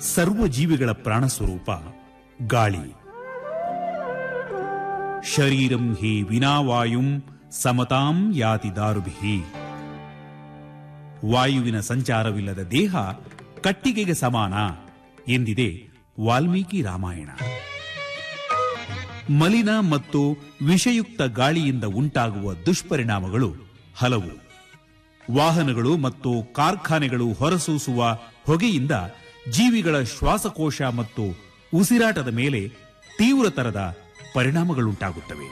ಸರ್ವ ಜೀವಿಗಳ ಪ್ರಾಣ ಸ್ವರೂಪ ಗಾಳಿ ಶರೀರಂ ಹಿ ವಿನಾವಾಯುಂ ಸಮತಾಂ ಯಾತಿ ದಾರುಭಿ ವಾಯುವಿನ ಸಂಚಾರವಿಲ್ಲದ ದೇಹ ಕಟ್ಟಿಗೆಗೆ ಸಮಾನ ಎಂದಿದೆ ವಾಲ್ಮೀಕಿ ರಾಮಾಯಣ ಮಲಿನ ಮತ್ತು ವಿಷಯುಕ್ತ ಗಾಳಿಯಿಂದ ಉಂಟಾಗುವ ದುಷ್ಪರಿಣಾಮಗಳು ಹಲವು ವಾಹನಗಳು ಮತ್ತು ಕಾರ್ಖಾನೆಗಳು ಹೊರಸೂಸುವ ಹೊಗೆಯಿಂದ ಜೀವಿಗಳ ಶ್ವಾಸಕೋಶ ಮತ್ತು ಉಸಿರಾಟದ ಮೇಲೆ ತೀವ್ರತರದ ಪರಿಣಾಮಗಳುಂಟಾಗುತ್ತವೆ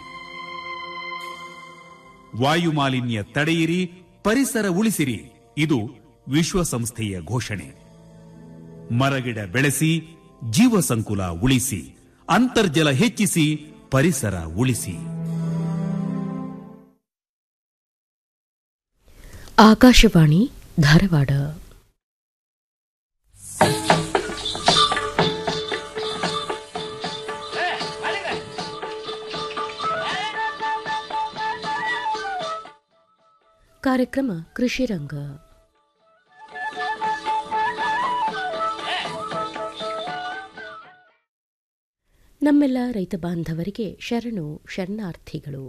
ವಾಯು ಮಾಲಿನ್ಯ ತಡೆಯಿರಿ ಪರಿಸರ ಉಳಿಸಿರಿ ಇದು ವಿಶ್ವಸಂಸ್ಥೆಯ ಘೋಷಣೆ ಮರಗಿಡ ಬೆಳೆಸಿ ಜೀವ ಸಂಕುಲ ಉಳಿಸಿ ಅಂತರ್ಜಲ ಹೆಚ್ಚಿಸಿ ಪರಿಸರ ಉಳಿಸಿ ಆಕಾಶವಾಣಿ ಧಾರವಾಡ ಕಾರ್ಯಕ್ರಮ ಕೃಷಿ ರಂಗ ನಮ್ಮೆಲ್ಲ ರೈತ ಬಾಂಧವರಿಗೆ ಶರಣು ಶರಣಾರ್ಥಿಗಳು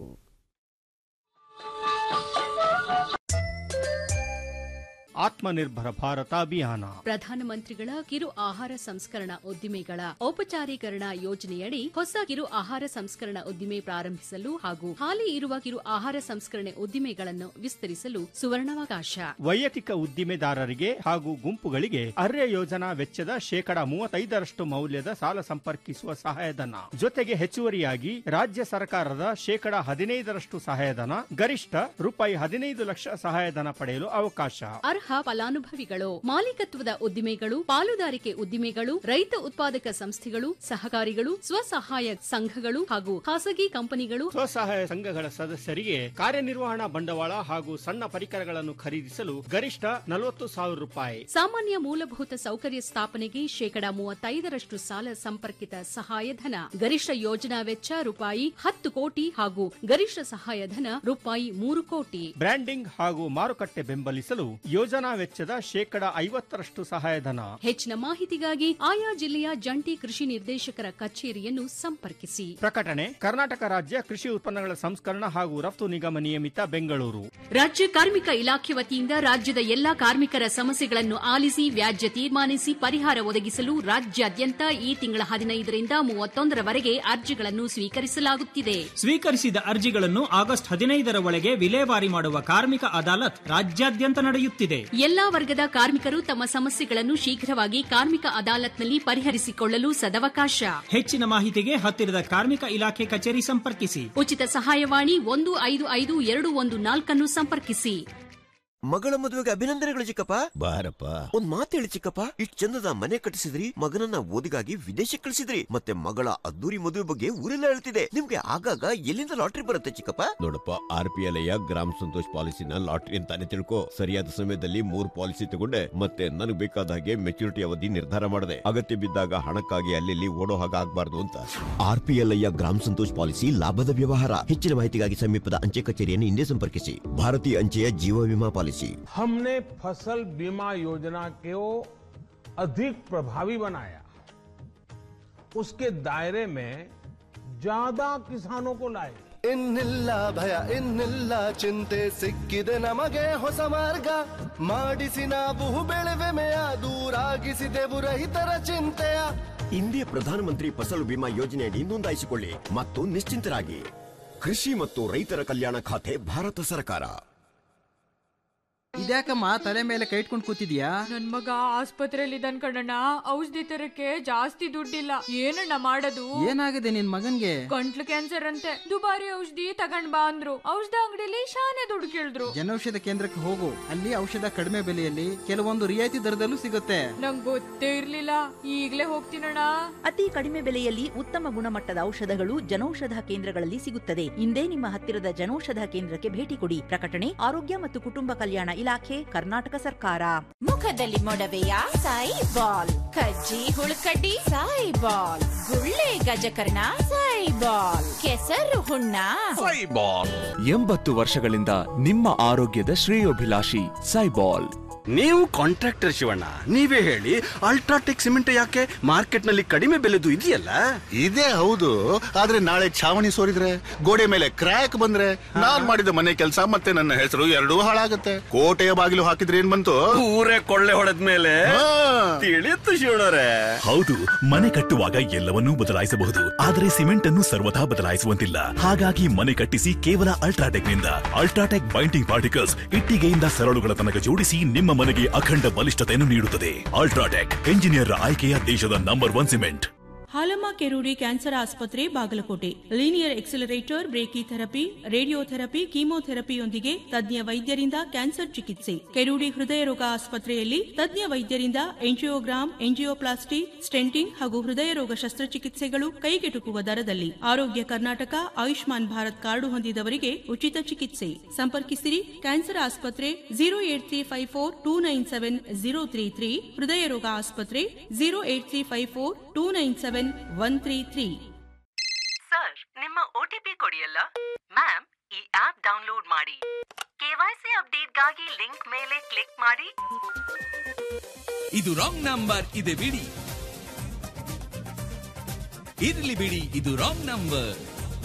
ಆತ್ಮನಿರ್ಭರ ಭಾರತ ಅಭಿಯಾನ ಪ್ರಧಾನಮಂತ್ರಿಗಳ ಕಿರು ಆಹಾರ ಸಂಸ್ಕರಣಾ ಉದ್ದಿಮೆಗಳ ಔಪಚಾರೀಕರಣ ಯೋಜನೆಯಡಿ ಹೊಸ ಕಿರು ಆಹಾರ ಸಂಸ್ಕರಣಾ ಉದ್ದಿಮೆ ಪ್ರಾರಂಭಿಸಲು ಹಾಗೂ ಹಾಲಿ ಇರುವ ಕಿರು ಆಹಾರ ಸಂಸ್ಕರಣೆ ಉದ್ದಿಮೆಗಳನ್ನು ವಿಸ್ತರಿಸಲು ಸುವರ್ಣಾವಕಾಶ ವೈಯಕ್ತಿಕ ಉದ್ದಿಮೆದಾರರಿಗೆ ಹಾಗೂ ಗುಂಪುಗಳಿಗೆ ಅರ್ಯ ಯೋಜನಾ ವೆಚ್ಚದ ಶೇಕಡ ಮೂವತ್ತೈದರಷ್ಟು ಮೌಲ್ಯದ ಸಾಲ ಸಂಪರ್ಕಿಸುವ ಸಹಾಯಧನ ಜೊತೆಗೆ ಹೆಚ್ಚುವರಿಯಾಗಿ ರಾಜ್ಯ ಸರ್ಕಾರದ ಶೇಕಡ ಹದಿನೈದರಷ್ಟು ಸಹಾಯಧನ ಗರಿಷ್ಠ ರೂಪಾಯಿ ಹದಿನೈದು ಲಕ್ಷ ಸಹಾಯಧನ ಪಡೆಯಲು ಅವಕಾಶ ಅರ್ಹ ಫಲಾನುಭವಿಗಳು ಮಾಲೀಕತ್ವದ ಉದ್ದಿಮೆಗಳು ಪಾಲುದಾರಿಕೆ ಉದ್ದಿಮೆಗಳು ರೈತ ಉತ್ಪಾದಕ ಸಂಸ್ಥೆಗಳು ಸಹಕಾರಿಗಳು ಸ್ವಸಹಾಯ ಸಂಘಗಳು ಹಾಗೂ ಖಾಸಗಿ ಕಂಪನಿಗಳು ಸ್ವಸಹಾಯ ಸಂಘಗಳ ಸದಸ್ಯರಿಗೆ ಕಾರ್ಯನಿರ್ವಹಣಾ ಬಂಡವಾಳ ಹಾಗೂ ಸಣ್ಣ ಪರಿಕರಗಳನ್ನು ಖರೀದಿಸಲು ಗರಿಷ್ಠ ನಲವತ್ತು ಸಾವಿರ ರೂಪಾಯಿ ಸಾಮಾನ್ಯ ಮೂಲಭೂತ ಸೌಕರ್ಯ ಸ್ಥಾಪನೆಗೆ ಶೇಕಡ ಮೂವತ್ತೈದರಷ್ಟು ಸಾಲ ಸಂಪರ್ಕಿತ ಸಹಾಯಧನ ಗರಿಷ್ಠ ಯೋಜನಾ ವೆಚ್ಚ ರೂಪಾಯಿ ಹತ್ತು ಕೋಟಿ ಹಾಗೂ ಗರಿಷ್ಠ ಸಹಾಯಧನ ರೂಪಾಯಿ ಮೂರು ಕೋಟಿ ಬ್ರ್ಯಾಂಡಿಂಗ್ ಹಾಗೂ ಮಾರುಕಟ್ಟೆ ಬೆಂಬಲಿಸಲು ಯೋಜನಾ ವೆಚ್ಚದ ಶೇಕಡ ಐವತ್ತರಷ್ಟು ಸಹಾಯಧನ ಹೆಚ್ಚಿನ ಮಾಹಿತಿಗಾಗಿ ಆಯಾ ಜಿಲ್ಲೆಯ ಜಂಟಿ ಕೃಷಿ ನಿರ್ದೇಶಕರ ಕಚೇರಿಯನ್ನು ಸಂಪರ್ಕಿಸಿ ಪ್ರಕಟಣೆ ಕರ್ನಾಟಕ ರಾಜ್ಯ ಕೃಷಿ ಉತ್ಪನ್ನಗಳ ಸಂಸ್ಕರಣ ಹಾಗೂ ರಫ್ತು ನಿಗಮ ನಿಯಮಿತ ಬೆಂಗಳೂರು ರಾಜ್ಯ ಕಾರ್ಮಿಕ ಇಲಾಖೆ ವತಿಯಿಂದ ರಾಜ್ಯದ ಎಲ್ಲಾ ಕಾರ್ಮಿಕರ ಸಮಸ್ಯೆಗಳನ್ನು ಆಲಿಸಿ ವ್ಯಾಜ್ಯ ತೀರ್ಮಾನಿಸಿ ಪರಿಹಾರ ಒದಗಿಸಲು ರಾಜ್ಯಾದ್ಯಂತ ಈ ತಿಂಗಳ ಹದಿನೈದರಿಂದ ಮೂವತ್ತೊಂದರವರೆಗೆ ಅರ್ಜಿಗಳನ್ನು ಸ್ವೀಕರಿಸಲಾಗುತ್ತಿದೆ ಸ್ವೀಕರಿಸಿದ ಅರ್ಜಿಗಳನ್ನು ಆಗಸ್ಟ್ ಹದಿನೈದರ ಒಳಗೆ ವಿಲೇವಾರಿ ಮಾಡುವ ಕಾರ್ಮಿಕ ಅದಾಲತ್ ರಾಜ್ಯಾದ್ಯಂತ ನಡೆಯುತ್ತಿದೆ ಎಲ್ಲಾ ವರ್ಗದ ಕಾರ್ಮಿಕರು ತಮ್ಮ ಸಮಸ್ಯೆಗಳನ್ನು ಶೀಘ್ರವಾಗಿ ಕಾರ್ಮಿಕ ಅದಾಲತ್ನಲ್ಲಿ ಪರಿಹರಿಸಿಕೊಳ್ಳಲು ಸದವಕಾಶ ಹೆಚ್ಚಿನ ಮಾಹಿತಿಗೆ ಹತ್ತಿರದ ಕಾರ್ಮಿಕ ಇಲಾಖೆ ಕಚೇರಿ ಸಂಪರ್ಕಿಸಿ ಉಚಿತ ಸಹಾಯವಾಣಿ ಒಂದು ಐದು ಐದು ಎರಡು ಒಂದು ನಾಲ್ಕನ್ನು ಸಂಪರ್ಕಿಸಿ ಮಗಳ ಮದುವೆಗೆ ಅಭಿನಂದನೆಗಳು ಚಿಕ್ಕಪ್ಪ ಬಾರಪ್ಪ ಒಂದ್ ಮಾತು ಹೇಳಿ ಚಿಕ್ಕಪ್ಪ ಇಷ್ಟ್ ಚಂದದ ಮನೆ ಕಟ್ಟಿಸಿದ್ರಿ ಮಗನನ್ನ ಓದಿಗಾಗಿ ವಿದೇಶಕ್ಕೆ ಕಳಿಸಿದ್ರಿ ಮತ್ತೆ ಮಗಳ ಅದ್ದೂರಿ ಮದುವೆ ಬಗ್ಗೆ ಊರೆಲ್ಲ ಹೇಳ್ತಿದೆ ನಿಮ್ಗೆ ಆಗಾಗ ಎಲ್ಲಿಂದ ಲಾಟ್ರಿ ಬರುತ್ತೆ ಚಿಕ್ಕಪ್ಪ ನೋಡಪ್ಪ ಆರ್ ಪಿ ಎಲ್ ಗ್ರಾಮ ಸಂತೋಷ್ ಪಾಲಿಸಿನ ಲಾಟ್ರಿ ಅಂತಾನೆ ತಿಳ್ಕೊ ಸರಿಯಾದ ಸಮಯದಲ್ಲಿ ಮೂರ್ ಪಾಲಿಸಿ ತಗೊಂಡೆ ಮತ್ತೆ ನನಗೆ ಬೇಕಾದ ಹಾಗೆ ಮೆಚುರಿಟಿ ಅವಧಿ ನಿರ್ಧಾರ ಮಾಡಿದೆ ಅಗತ್ಯ ಬಿದ್ದಾಗ ಹಣಕ್ಕಾಗಿ ಅಲ್ಲಿ ಓಡೋ ಹಾಗೆ ಆಗ್ಬಾರ್ದು ಅಂತ ಆರ್ ಪಿ ಎಲ್ ಗ್ರಾಮ ಸಂತೋಷ್ ಪಾಲಿಸಿ ಲಾಭದ ವ್ಯವಹಾರ ಹೆಚ್ಚಿನ ಮಾಹಿತಿಗಾಗಿ ಸಮೀಪದ ಅಂಚೆ ಕಚೇರಿಯನ್ನು ಹಿಂದೆ ಸಂಪರ್ಕಿಸಿ ಭಾರತೀಯ ಅಂಚೆಯ ಜೀವ ವಿಮಾ ಪಾಲಿಸಿ हमने फसल बीमा योजना को अधिक प्रभावी बनाया उसके दायरे में ज्यादा किसानों को लाए ಇನ್ನಿಲ್ಲ ಭಯ ಇನ್ನಿಲ್ಲ ಚಿಂತೆ ಸಿಕ್ಕಿದೆ ನಮಗೆ ಹೊಸ ಮಾರ್ಗ ಮಾಡಿಸಿ ನಾವು ಬೆಳೆವೆಮೆಯ ದೂರಾಗಿಸಿದೆವು ರೈತರ ಚಿಂತೆಯ ಇಂದಿಯ ಪ್ರಧಾನಮಂತ್ರಿ ಫಸಲು ಬಿಮಾ ಯೋಜನೆಯಡಿ ನೋಂದಾಯಿಸಿಕೊಳ್ಳಿ ಮತ್ತು ನಿಶ್ಚಿಂತರಾಗಿ ಕೃಷಿ ಮತ್ತು ರೈತರ ಕಲ್ಯಾಣ ಖಾತೆ ಭಾರತ ಸರ್ಕಾರ ಇದ್ಯಾಕಮ್ಮ ತಲೆ ಮೇಲೆ ಕೈ ಇಟ್ಕೊಂಡು ಕೂತಿದ್ಯಾ ನನ್ ಮಗ ಆಸ್ಪತ್ರೆಯಲ್ಲಿ ಇದ್ದಾನ್ ಕಣಣ್ಣ ಔಷಧಿ ತರಕ್ಕೆ ಜಾಸ್ತಿ ದುಡ್ಡಿಲ್ಲ ಏನಣ್ಣ ಮಾಡೋದು ಏನಾಗಿದೆ ನಿನ್ ಮಗನ್ಗೆ ಗಂಟ್ಲು ಕ್ಯಾನ್ಸರ್ ಅಂತೆ ದುಬಾರಿ ಔಷಧಿ ತಗೊಂಡ್ ಬಾ ಅಂದ್ರು ಔಷಧ ಅಂಗಡಿಲಿ ಶಾನೆ ದುಡ್ಡು ಕೇಳಿದ್ರು ಜನೌಷಧ ಕೇಂದ್ರಕ್ಕೆ ಹೋಗು ಅಲ್ಲಿ ಔಷಧ ಕಡಿಮೆ ಬೆಲೆಯಲ್ಲಿ ಕೆಲವೊಂದು ರಿಯಾಯಿತಿ ದರದಲ್ಲೂ ಸಿಗುತ್ತೆ ನಂಗ್ ಗೊತ್ತೇ ಇರ್ಲಿಲ್ಲ ಈಗ್ಲೇ ಹೋಗ್ತೀನಣ್ಣ ಅತಿ ಕಡಿಮೆ ಬೆಲೆಯಲ್ಲಿ ಉತ್ತಮ ಗುಣಮಟ್ಟದ ಔಷಧಗಳು ಜನೌಷಧ ಕೇಂದ್ರಗಳಲ್ಲಿ ಸಿಗುತ್ತದೆ ಇಂದೇ ನಿಮ್ಮ ಹತ್ತಿರದ ಜನೌಷಧ ಕೇಂದ್ರಕ್ಕೆ ಭೇಟಿ ಕೊಡಿ ಪ್ರಕಟಣೆ ಆರೋಗ್ಯ ಮತ್ತು ಕುಟುಂಬ ಕಲ್ಯಾಣ ಇಲಾಖೆ ಕರ್ನಾಟಕ ಸರ್ಕಾರ ಮುಖದಲ್ಲಿ ಮೊಡವೆಯ ಸಾಯಿ ಬಾಲ್ ಕಜ್ಜಿ ಹುಳುಕಡ್ಡಿ ಸಾಯಿ ಬಾಲ್ ಗುಳ್ಳೆ ಗಜಕರ್ಣ ಸಾಯಿ ಬಾಲ್ ಕೆಸರು ಹುಣ್ಣ ಎಂಬತ್ತು ವರ್ಷಗಳಿಂದ ನಿಮ್ಮ ಆರೋಗ್ಯದ ಶ್ರೇಯೋಭಿಲಾಷಿ ಸೈಬಾಲ್ ನೀವು ಕಾಂಟ್ರಾಕ್ಟರ್ ಶಿವಣ್ಣ ನೀವೇ ಹೇಳಿ ಅಲ್ಟ್ರಾಟೆಕ್ ಸಿಮೆಂಟ್ ಯಾಕೆ ಮಾರ್ಕೆಟ್ ನಲ್ಲಿ ಕಡಿಮೆ ಬೆಲೆದು ಇದೆಯಲ್ಲ ಇದೇ ಹೌದು ಆದ್ರೆ ನಾಳೆ ಛಾವಣಿ ಸೋರಿದ್ರೆ ಗೋಡೆ ಮೇಲೆ ಕ್ರ್ಯಾಕ್ ಬಂದ್ರೆ ನಾನ್ ಮಾಡಿದ ಮನೆ ಕೆಲಸ ಮತ್ತೆ ನನ್ನ ಹೆಸರು ಎರಡೂ ಹಾಳಾಗತ್ತೆ ಕೋಟೆಯ ಬಾಗಿಲು ಹಾಕಿದ್ರೆ ಏನ್ ಬಂತು ಊರೇ ಕೊಳ್ಳೆ ಹೊಡೆದ ಮೇಲೆ ತಿಳಿಯುತ್ತು ಶಿವಣ್ಣರೇ ಹೌದು ಮನೆ ಕಟ್ಟುವಾಗ ಎಲ್ಲವನ್ನೂ ಬದಲಾಯಿಸಬಹುದು ಆದರೆ ಸಿಮೆಂಟ್ ಅನ್ನು ಸರ್ವಥಾ ಬದಲಾಯಿಸುವಂತಿಲ್ಲ ಹಾಗಾಗಿ ಮನೆ ಕಟ್ಟಿಸಿ ಕೇವಲ ಅಲ್ಟ್ರಾಟೆಕ್ ನಿಂದ ಅಲ್ಟ್ರಾಟೆಕ್ ಬೈಂಡಿಂಗ್ ಪಾರ್ಟಿಕಲ್ಸ್ ಇಟ್ಟಿಗೆಯಿಂದ ಸರಳುಗಳ ತನಕ ಜೋಡಿಸಿ ನಿಮ್ಮ ಮನೆಗೆ ಅಖಂಡ ಬಲಿಷ್ಠತೆಯನ್ನು ನೀಡುತ್ತದೆ ಅಲ್ಟ್ರಾಟೆಕ್ ಎಂಜಿನಿಯರ್ ಆಯ್ಕೆಯ ದೇಶದ number one cement Halamma Kerudi cancer ಆಸ್ಪತ್ರೆ Bagalkote linear accelerator brachytherapy radiotherapy ಕೀಮೋಥೆರಪಿಯೊಂದಿಗೆ ತಜ್ಞ ವೈದ್ಯರಿಂದ ಕ್ಯಾನ್ಸರ್ ಚಿಕಿತ್ಸೆ ಕೆರೂಡಿ ಹೃದಯ ರೋಗ ಆಸ್ಪತ್ರೆಯಲ್ಲಿ ತಜ್ಞ ವೈದ್ಯರಿಂದ ಎಂಜಿಯೋಗ್ರಾಮ್ ಎಂಜಿಯೋಪ್ಲಾಸ್ಟಿ ಸ್ಟೆಂಟಿಂಗ್ ಹಾಗೂ ಹೃದಯ ರೋಗ ಶಸ್ತ್ರಚಿಕಿತ್ಸೆಗಳು ಕೈಗೆಟುಕುವ ದರದಲ್ಲಿ ಆರೋಗ್ಯ ಕರ್ನಾಟಕ ಆಯುಷ್ಮಾನ್ ಭಾರತ್ ಕಾರ್ಡು ಹೊಂದಿದವರಿಗೆ ಉಚಿತ ಚಿಕಿತ್ಸೆ ಸಂಪರ್ಕಿಸಿರಿ ಕ್ಯಾನ್ಸರ್ ಆಸ್ಪತ್ರೆ zero eight three five four two nine seven zero three three ಹೃದಯ ರೋಗ ಆಸ್ಪತ್ರೆ zero eight three five four two nine seven one three three sir ನಿಮ್ಮ ಒಟಿಪಿ ಕೊಡಿಯಲ್ಲ ಮ್ಯಾಮ್ ಈ ಆಪ್ ಡೌನ್ಲೋಡ್ ಮಾಡಿ ಕೆವೈಸಿ ಅಪ್ಡೇಟ್ಗಾಗಿ ಲಿಂಕ್ ಮೇಲೆ ಕ್ಲಿಕ್ ಮಾಡಿ ಇದು ರಾಂಗ್ ನಂಬರ್ ಇದೆ ಬಿಡಿ ಇರ್ಲಿ ಬಿಡಿ ಇದು ರಾಂಗ್ ನಂಬರ್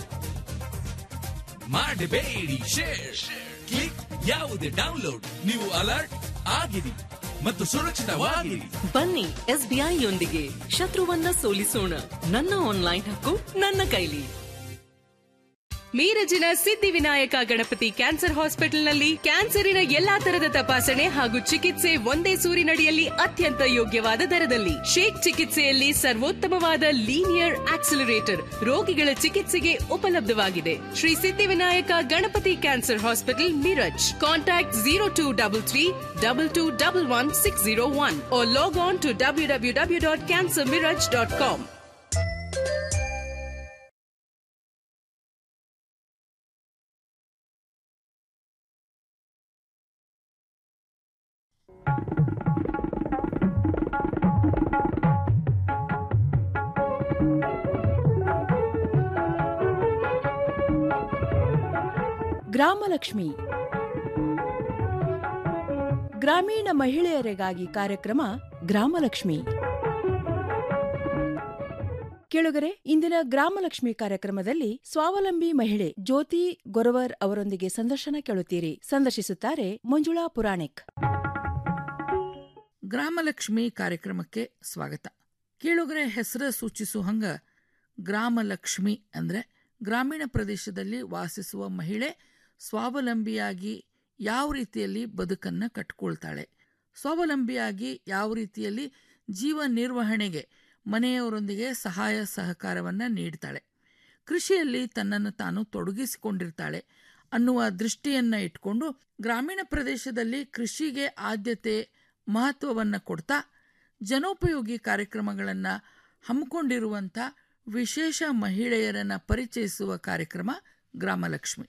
ಮಾಡಬೇಡಿ ಶೇರ್ ಕ್ಲಿಕ್ ಯಾವುದೇ ಡೌನ್ಲೋಡ್ ನೀವು ಅಲರ್ಟ್ ಆಗಿರಿ ಮತ್ತು ಸುರಕ್ಷಿತವಾಗಿರಿ ಬನ್ನಿ ಎಸ್ಬಿಐ ಯೊಂದಿಗೆ ಶತ್ರುವನ್ನ ಸೋಲಿಸೋಣ ನನ್ನ ಆನ್ಲೈನ್ ಹಕ್ಕು ನನ್ನ ಕೈಲಿ ಮೀರಜಿನ ಸಿದ್ಧಿವಿನಾಯಕ ಗಣಪತಿ ಕ್ಯಾನ್ಸರ್ ಹಾಸ್ಪಿಟಲ್ನಲ್ಲಿ ಕ್ಯಾನ್ಸರಿನ ಎಲ್ಲಾ ತರದ ತಪಾಸಣೆ ಹಾಗೂ ಚಿಕಿತ್ಸೆ ಒಂದೇ ಸೂರಿನಡಿಯಲ್ಲಿ ಅತ್ಯಂತ ಯೋಗ್ಯವಾದ ದರದಲ್ಲಿ ಶೇಕ್ ಚಿಕಿತ್ಸೆಯಲ್ಲಿ ಸರ್ವೋತ್ತಮವಾದ ಲೀನಿಯರ್ ಆಕ್ಸಿಲರೇಟರ್ ರೋಗಿಗಳ ಚಿಕಿತ್ಸೆಗೆ ಉಪಲಬ್ಧವಾಗಿದೆ Shri Siddhivinayak Ganapati cancer hospital Miraj contact zero two double three double two double one six zero one log on to W W W dot cancer Miraj dot com Gramalakshmi ಗ್ರಾಮೀಣ ಮಹಿಳೆಯರಿಗಾಗಿ ಕಾರ್ಯಕ್ರಮ ಗ್ರಾಮಲಕ್ಷ್ಮಿ ಕೇಳುಗರೆ ಇಂದಿನ ಗ್ರಾಮಲಕ್ಷ್ಮಿ ಕಾರ್ಯಕ್ರಮದಲ್ಲಿ ಸ್ವಾವಲಂಬಿ ಮಹಿಳೆ ಜ್ಯೋತಿ ಗೊರವರ್ ಅವರೊಂದಿಗೆ ಸಂದರ್ಶನ ಕೇಳುತ್ತೀರಿ ಸಂದರ್ಶಿಸುತ್ತಾರೆ ಮಂಜುಳಾ ಪುರಾಣಿಕ್ ಗ್ರಾಮಲಕ್ಷ್ಮಿ ಕಾರ್ಯಕ್ರಮಕ್ಕೆ ಸ್ವಾಗತ ಕೇಳುಗರೆ ಹೆಸರು ಸೂಚಿಸುವ ಹಂಗ ಗ್ರಾಮಲಕ್ಷ್ಮಿ ಅಂದ್ರೆ ಗ್ರಾಮೀಣ ಪ್ರದೇಶದಲ್ಲಿ ವಾಸಿಸುವ ಮಹಿಳೆ ಸ್ವಾವಲಂಬಿಯಾಗಿ ಯಾವ ರೀತಿಯಲ್ಲಿ ಬದುಕನ್ನು ಕಟ್ಕೊಳ್ತಾಳೆ ಸ್ವಾವಲಂಬಿಯಾಗಿ ಯಾವ ರೀತಿಯಲ್ಲಿ ಜೀವ ನಿರ್ವಹಣೆಗೆ ಮನೆಯವರೊಂದಿಗೆ ಸಹಾಯ ಸಹಕಾರವನ್ನು ನೀಡ್ತಾಳೆ ಕೃಷಿಯಲ್ಲಿ ತನ್ನನ್ನು ತಾನು ತೊಡಗಿಸಿಕೊಂಡಿರ್ತಾಳೆ ಅನ್ನುವ ದೃಷ್ಟಿಯನ್ನ ಇಟ್ಕೊಂಡು ಗ್ರಾಮೀಣ ಪ್ರದೇಶದಲ್ಲಿ ಕೃಷಿಗೆ ಆದ್ಯತೆ ಮಹತ್ವವನ್ನು ಕೊಡ್ತಾ ಜನೋಪಯೋಗಿ ಕಾರ್ಯಕ್ರಮಗಳನ್ನು ಹಮ್ಮಿಕೊಂಡಿರುವಂಥ ವಿಶೇಷ ಮಹಿಳೆಯರನ್ನ ಪರಿಚಯಿಸುವ ಕಾರ್ಯಕ್ರಮ ಗ್ರಾಮಲಕ್ಷ್ಮಿ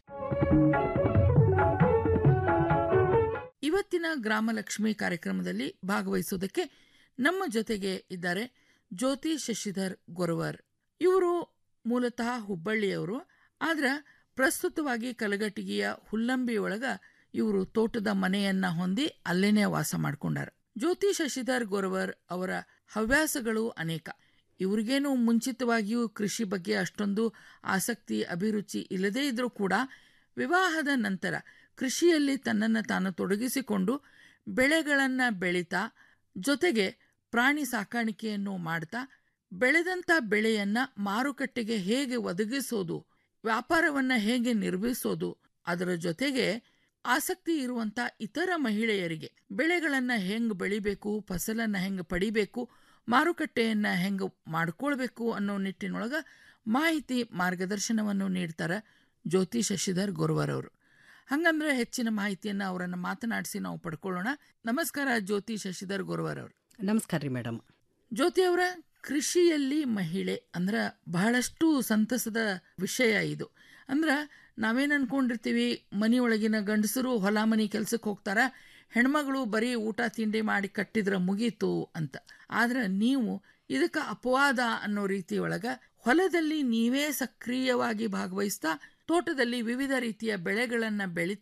ಇವತ್ತಿನ ಗ್ರಾಮಲಕ್ಷ್ಮಿ ಕಾರ್ಯಕ್ರಮದಲ್ಲಿ ಭಾಗವಹಿಸುವುದಕ್ಕೆ ನಮ್ಮ ಜೊತೆಗೆ ಇದ್ದಾರೆ ಜ್ಯೋತಿ ಶಶಿಧರ್ ಗೊರವರ್ ಇವರು ಮೂಲತಃ ಹುಬ್ಬಳ್ಳಿಯವರು ಆದ್ರೆ ಪ್ರಸ್ತುತವಾಗಿ ಕಲಗಟಿಗಿಯ ಹುಲ್ಲಂಬಿ ಒಳಗ ಇವರು ತೋಟದ ಮನೆಯನ್ನ ಹೊಂದಿ ಅಲ್ಲೇನೆ ವಾಸ ಮಾಡ್ಕೊಂಡಾರ ಜ್ಯೋತಿ ಶಶಿಧರ್ ಗೊರವರ್ ಅವರ ಹವ್ಯಾಸಗಳು ಅನೇಕ ಇವ್ರಿಗೇನು ಮುಂಚಿತವಾಗಿಯೂ ಕೃಷಿ ಬಗ್ಗೆ ಅಷ್ಟೊಂದು ಆಸಕ್ತಿ ಅಭಿರುಚಿ ಇಲ್ಲದೇ ಇದ್ರೂ ಕೂಡ ವಿವಾಹದ ನಂತರ ಕೃಷಿಯಲ್ಲಿ ತನ್ನನ್ನು ತಾನು ತೊಡಗಿಸಿಕೊಂಡು ಬೆಳೆಗಳನ್ನು ಬೆಳೀತಾ ಜೊತೆಗೆ ಪ್ರಾಣಿ ಸಾಕಾಣಿಕೆಯನ್ನು ಮಾಡ್ತಾ ಬೆಳೆದಂಥ ಬೆಳೆಯನ್ನ ಮಾರುಕಟ್ಟೆಗೆ ಹೇಗೆ ಒದಗಿಸೋದು ವ್ಯಾಪಾರವನ್ನ ಹೇಗೆ ನಿರ್ವಹಿಸೋದು ಅದರ ಜೊತೆಗೆ ಆಸಕ್ತಿ ಇರುವಂತ ಇತರ ಮಹಿಳೆಯರಿಗೆ ಬೆಳೆಗಳನ್ನ ಹೆಂಗ್ ಬೆಳಿಬೇಕು ಫಸಲನ್ನ ಹೆಂಗ್ ಪಡಿಬೇಕು ಮಾರುಕಟ್ಟೆಯನ್ನ ಹೆಂಗ್ ಮಾಡ್ಕೊಳ್ಬೇಕು ಅನ್ನೋ ನಿಟ್ಟಿನೊಳಗ ಮಾಹಿತಿ ಮಾರ್ಗದರ್ಶನವನ್ನು ನೀಡ್ತಾರೆ ಜ್ಯೋತಿ ಶಶಿಧರ್ ಗೊರವರ್ ಅವರು ಹಂಗಂದ್ರೆ ಹೆಚ್ಚಿನ ಮಾಹಿತಿಯನ್ನ ಅವರನ್ನ ಮಾತನಾಡಿಸಿ ನಾವು ಪಡ್ಕೊಳ್ಳೋಣ ನಮಸ್ಕಾರ ಜ್ಯೋತಿ ಶಶಿಧರ್ ಗೊರವರ್ ಅವರು ನಮಸ್ಕಾರ ರೀ ಮೇಡಮ್ ಜ್ಯೋತಿ ಅವರ ಕೃಷಿಯಲ್ಲಿ ಮಹಿಳೆ ಅಂದ್ರ ಬಹಳಷ್ಟು ಸಂತಸದ ವಿಷಯ ಇದು ಅಂದ್ರ ನಾವೇನ್ ಅನ್ಕೊಂಡಿರ್ತೀವಿ ಮನೆಯೊಳಗಿನ ಗಂಡಸರು ಹೊಲ ಮನಿ ಕೆಲ್ಸಕ್ಕೆ ಹೋಗ್ತಾರ ಹೆಣ್ಮಗಳು ಬರೀ ಊಟ ತಿಂಡಿ ಮಾಡಿ ಕಟ್ಟಿದ್ರ ಮುಗೀತು ಅಂತ ಆದ್ರೆ ನೀವು ಇದಕ್ಕೆ ಅಪವಾದ ಅನ್ನೋ ರೀತಿಯೊಳಗ ಹೊಲದಲ್ಲಿ ನೀವೇ ಸಕ್ರಿಯವಾಗಿ ಭಾಗವಹಿಸ್ತಾ ತೋಟದಲ್ಲಿ ವಿವಿಧ ರೀತಿಯ ಬೆಳೆಗಳನ್ನ ಬೆಳಿತಾ